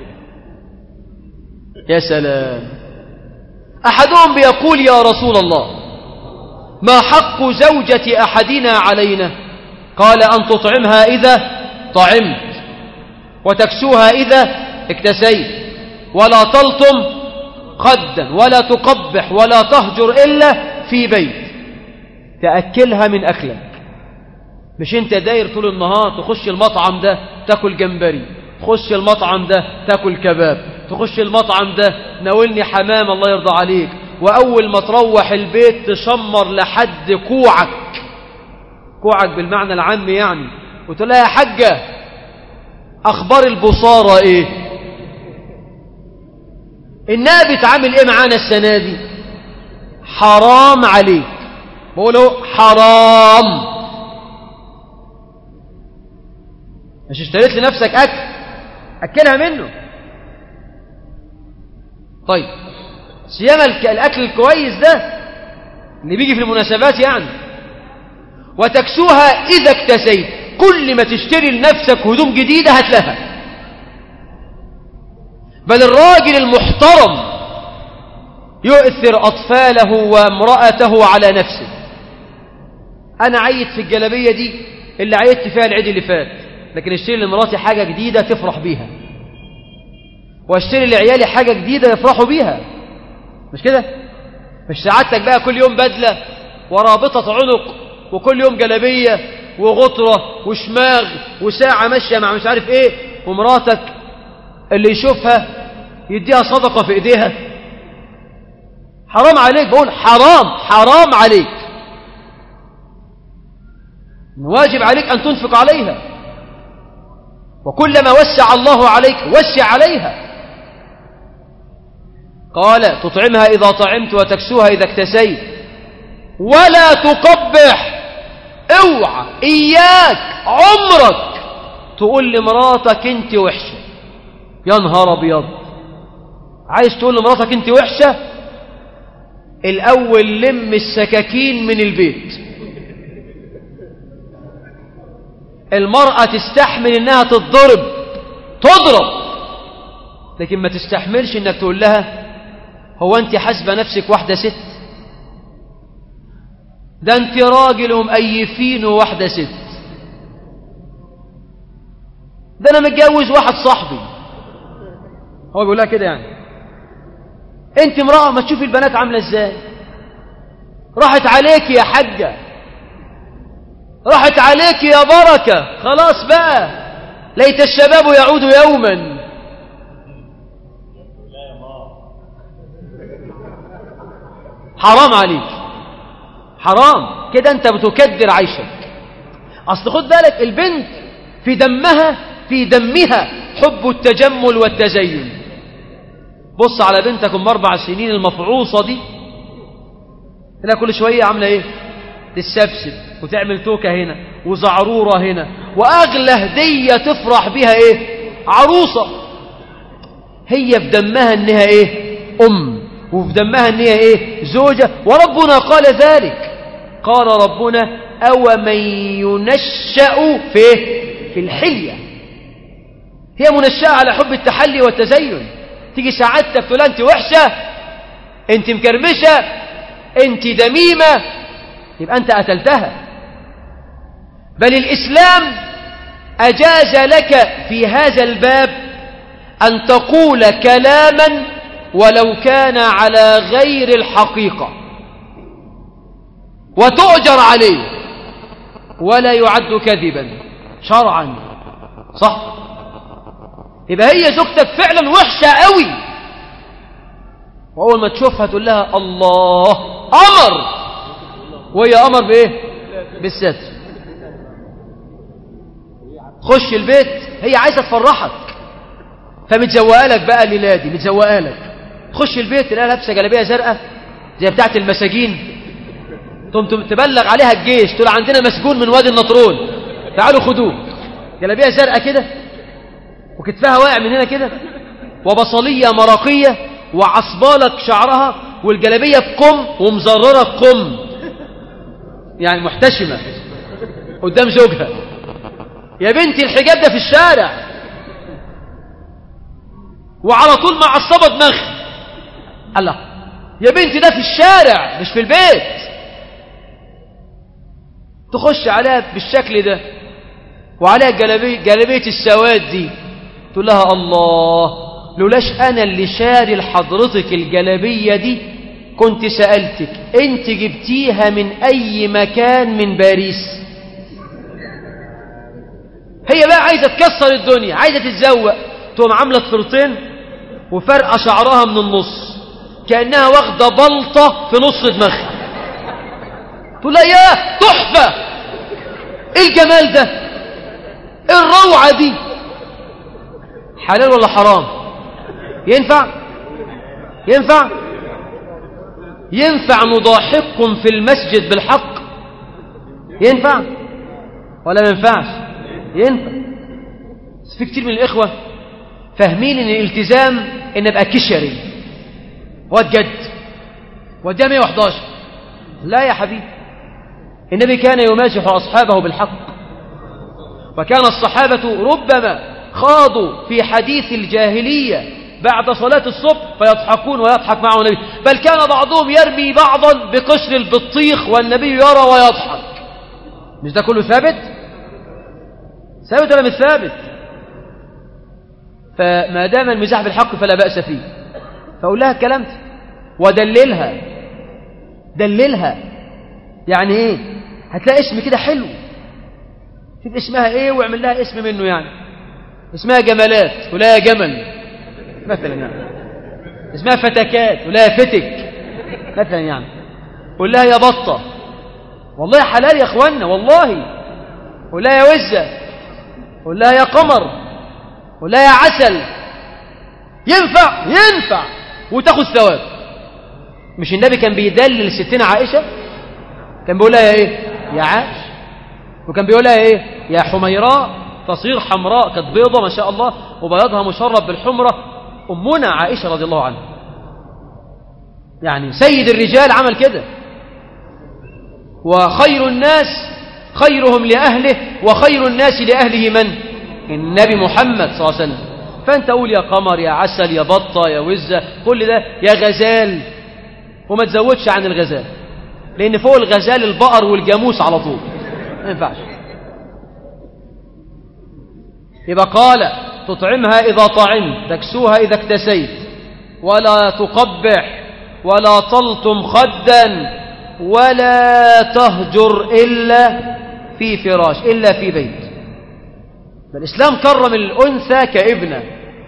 يا سلام احدهم بيقول يا رسول الله ما حق زوجة احدنا علينا قال ان تطعمها اذا طعمت وتكسوها اذا اكتسيت ولا تلطم خدا ولا تقبح ولا تهجر الا في بيت تاكلها من اكلك مش انت داير طول النهار تخش المطعم ده تاكل جمبري تخش المطعم ده تاكل كباب تخش المطعم ده ناولني حمام الله يرضى عليك واول ما تروح البيت تشمر لحد كوعك كوعك بالمعنى العام يعني وتقول لها يا حاجه اخبار البصاره ايه انها بتعامل ايه معانا السنه دي حرام عليك بقوله حرام مش اشتريت لنفسك أكل أكلها منه طيب سيما الأكل الكويس ده اللي بيجي في المناسبات يعني وتكسوها إذا اكتسيت كل ما تشتري لنفسك هدوم جديدة هات لها بل الراجل المحترم يؤثر أطفاله وامرأته على نفسه أنا عيت في الجلبية دي اللي عيدت فيها العيد اللي فات لكن اشتري لمراتي حاجة جديدة تفرح بيها واشتري لعيالي حاجة جديدة يفرحوا بيها مش كده مش سعادتك بقى كل يوم بدلة ورابطة عنق وكل يوم جلبية وغطرة وشماغ وساعة ماشية مع مش عارف ايه ومراتك اللي يشوفها يديها صدقة في ايديها حرام عليك بقول حرام حرام عليك واجب عليك أن تنفق عليها وكلما وسع الله عليك وسع عليها قال تطعمها إذا طعمت وتكسوها إذا اكتسيت ولا تقبح اوعى إياك عمرك تقول لمراتك انت وحشة يا نهار أبيض عايز تقول لمراتك انت وحشة الأول لم السكاكين من البيت المرأة تستحمل انها تتضرب تضرب لكن ما تستحملش انك تقول لها هو انت حاسبه نفسك واحدة ست ده انت راجل ومقيفين وواحدة ست ده انا متجوز واحد صاحبي هو بيقول لها كده يعني انت امرأة ما تشوفي البنات عاملة ازاي راحت عليك يا حجة راحت عليك يا بركة خلاص بقى ليت الشباب يعود يوما حرام عليك حرام كده انت بتكدر عيشك اصل خد بالك البنت في دمها في دمها حب التجمل والتزين بص على بنتك ام اربع سنين المفعوصه دي تلاقي كل شويه عامله ايه تسبسب وتعمل توكه هنا وزعروره هنا واغلى هديه تفرح بها ايه عروسه هي في دمها انها ايه ام وفي دمها ان هي ايه زوجه وربنا قال ذلك قال ربنا او من ينشا في إيه؟ في الحليه هي منشاه على حب التحلي والتزين تيجي سعادتك تقول انت وحشه انت مكرمشه انت دميمه يبقى انت قتلتها بل الاسلام اجاز لك في هذا الباب ان تقول كلاما ولو كان على غير الحقيقه وتؤجر عليه ولا يعد كذبا شرعا صح يبقى هي زوجتك فعلا وحشة قوي وأول ما تشوفها تقول لها الله أمر وهي أمر بإيه بالستر خش البيت هي عايزة تفرحك فمتزوقة لك بقى الليلة دي متزوقة لك تخش البيت تلاقيها لابسة جلابية زرقاء زي بتاعة المساجين تقوم تبلغ عليها الجيش تقول عندنا مسجون من وادي النطرون تعالوا خدوه جلابية زرقاء كده وكتفها واقع من هنا كده وبصلية مرقية وعصبالك شعرها والجلابية بكم ومزررة بكم يعني محتشمة قدام زوجها يا بنتي الحجاب ده في الشارع وعلى طول معصبة دماغها الله يا بنتي ده في الشارع مش في البيت تخش عليها بالشكل ده وعليها جلبية, جلبية السواد دي تقول لها الله لولاش أنا اللي شاري لحضرتك الجلبية دي كنت سألتك انت جبتيها من أي مكان من باريس هي بقى عايزة تكسر الدنيا عايزة تتزوق تقوم عاملة فرطين وفرقة شعرها من النص كأنها واخدة بلطة في نص دماغها تقول لها يا تحفة ايه الجمال ده ايه الروعة دي حلال ولا حرام ينفع ينفع ينفع نضاحككم في المسجد بالحق ينفع ولا ما ينفعش ينفع بس في كتير من الإخوة فاهمين ان الالتزام ان ابقى كشري واد جد واد 111 لا يا حبيبي النبي كان يمازح أصحابه بالحق وكان الصحابة ربما خاضوا في حديث الجاهلية بعد صلاة الصبح فيضحكون ويضحك معه النبي بل كان بعضهم يرمي بعضا بقشر البطيخ والنبي يرى ويضحك مش ده كله ثابت ثابت ولا مش ثابت فما دام المزاح بالحق فلا بأس فيه فأقول لها الكلام ده ودللها دللها يعني ايه هتلاقي اسم كده حلو شوف اسمها ايه واعمل لها اسم منه يعني اسمها جمالات ولا جمل مثلا يعني اسمها فتكات ولا فتك مثلا يعني قول لها يا بطة والله حلال يا اخوانا والله قول لها يا وزة قول لها يا قمر قول لها يا عسل ينفع ينفع وتاخذ ثواب مش النبي كان بيدلل ستنا عائشة كان بيقول لها ايه يا عاش وكان بيقول لها ايه يا حميراء تصير حمراء كانت بيضة ما شاء الله وبياضها مشرب بالحمرة أمنا عائشة رضي الله عنها يعني سيد الرجال عمل كده وخير الناس خيرهم لأهله وخير الناس لأهله من النبي محمد صلى الله عليه وسلم فأنت قول يا قمر يا عسل يا بطة يا وزة كل ده يا غزال وما تزودش عن الغزال لأن فوق الغزال البقر والجاموس على طول ما ينفعش يبقى قال تطعمها إذا طعمت تكسوها إذا اكتسيت ولا تقبح ولا تلطم خدا ولا تهجر إلا في فراش إلا في بيت فالإسلام كرم الأنثى كابنة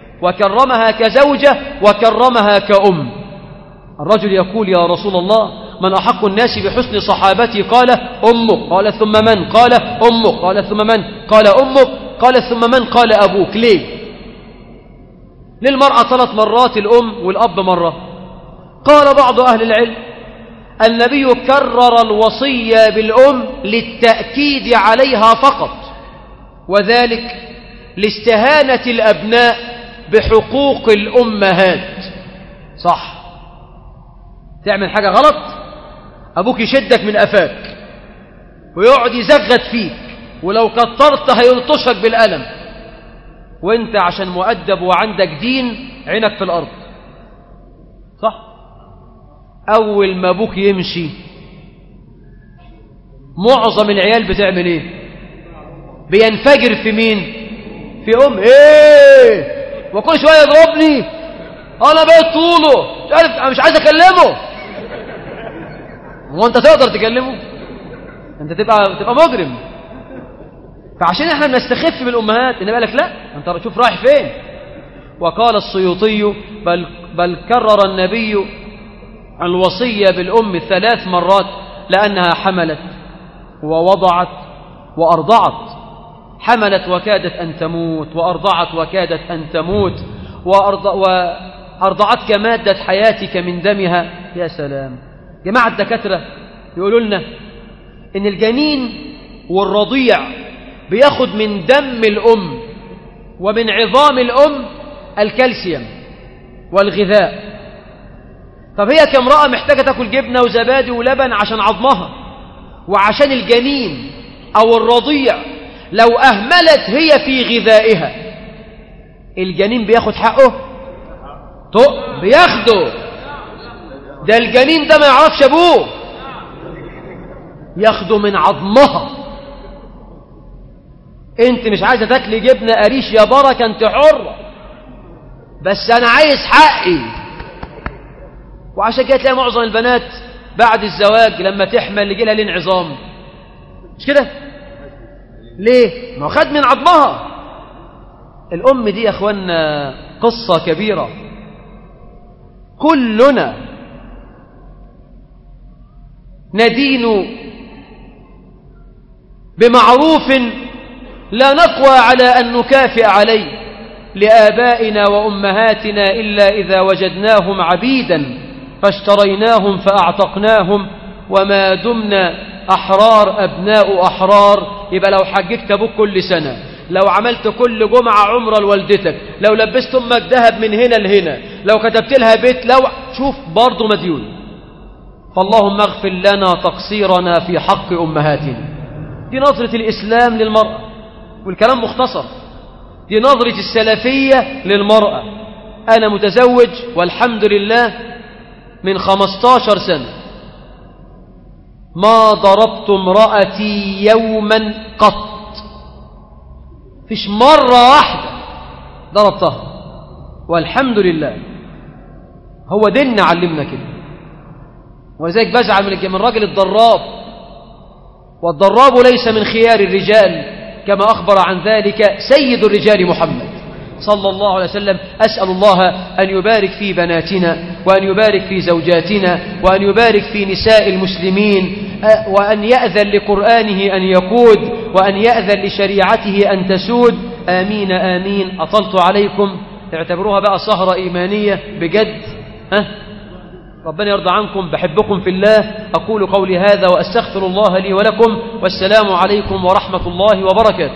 وكرمها كزوجة وكرمها كأم الرجل يقول يا رسول الله من أحق الناس بحسن صحابتي قال أمك قال ثم من قال أمك قال ثم من قال أمك قال ثم من قال أبوك ليه للمرأة ثلاث مرات الأم والأب مرة قال بعض أهل العلم النبي كرر الوصية بالأم للتأكيد عليها فقط وذلك لاستهانة الأبناء بحقوق الأمهات صح تعمل حاجة غلط أبوك يشدك من أفاك ويقعد يزغد فيك ولو كترت هيلطشك بالألم وانت عشان مؤدب وعندك دين عينك في الأرض صح أول ما أبوك يمشي معظم العيال بتعمل ايه بينفجر في مين في أم ايه وكل شوية يضربني أنا بقيت طوله مش عارف أنا مش عايز أكلمه هو أنت تقدر تكلمه أنت تبقى تبقى مجرم فعشان احنا بنستخف بالأمهات إن بالك لا أنت شوف رايح فين وقال السيوطي بل, بل كرر النبي الوصية بالأم ثلاث مرات لأنها حملت ووضعت وأرضعت حملت وكادت أن تموت وأرضعت وكادت أن تموت وأرض وأرضعتك مادة حياتك من دمها يا سلام جماعة الدكاترة يقولوا لنا إن الجنين والرضيع بياخد من دم الأم ومن عظام الأم الكالسيوم والغذاء طب هي كامرأة محتاجة تاكل جبنة وزبادي ولبن عشان عظمها وعشان الجنين أو الرضيع لو أهملت هي في غذائها الجنين بياخد حقه طق بياخده ده الجنين ده ما يعرفش أبوه ياخده من عظمها انت مش عايزة تاكلي جبنة قريش يا بركة انت حرة بس انا عايز حقي وعشان كده تلاقي معظم البنات بعد الزواج لما تحمل يجي لها الانعظام مش كده ليه ما خد من عظمها الام دي يا اخوانا قصه كبيره كلنا ندين بمعروف لا نقوى على ان نكافئ عليه لابائنا وامهاتنا الا اذا وجدناهم عبيدا فاشتريناهم فأعتقناهم وما دمنا أحرار أبناء أحرار يبقى لو حججت أبوك كل سنة لو عملت كل جمعة عمرة لوالدتك لو لبست أمك ذهب من هنا لهنا لو كتبت لها بيت لو شوف برضه مديون فاللهم اغفر لنا تقصيرنا في حق أمهاتنا دي نظرة الإسلام للمرأة والكلام مختصر دي نظرة السلفية للمرأة أنا متزوج والحمد لله من خمستاشر سنة ما ضربت امرأتي يوما قط فيش مرة واحدة ضربتها والحمد لله هو ديننا علمنا كده ولذلك بزعل من الراجل الضراب والضراب ليس من خيار الرجال كما أخبر عن ذلك سيد الرجال محمد صلى الله عليه وسلم أسأل الله أن يبارك في بناتنا وأن يبارك في زوجاتنا وأن يبارك في نساء المسلمين وأن يأذن لقرآنه أن يقود وأن يأذن لشريعته أن تسود آمين آمين أطلت عليكم اعتبروها بقى سهرة إيمانية بجد ها ربنا يرضى عنكم بحبكم في الله أقول قولي هذا وأستغفر الله لي ولكم والسلام عليكم ورحمة الله وبركاته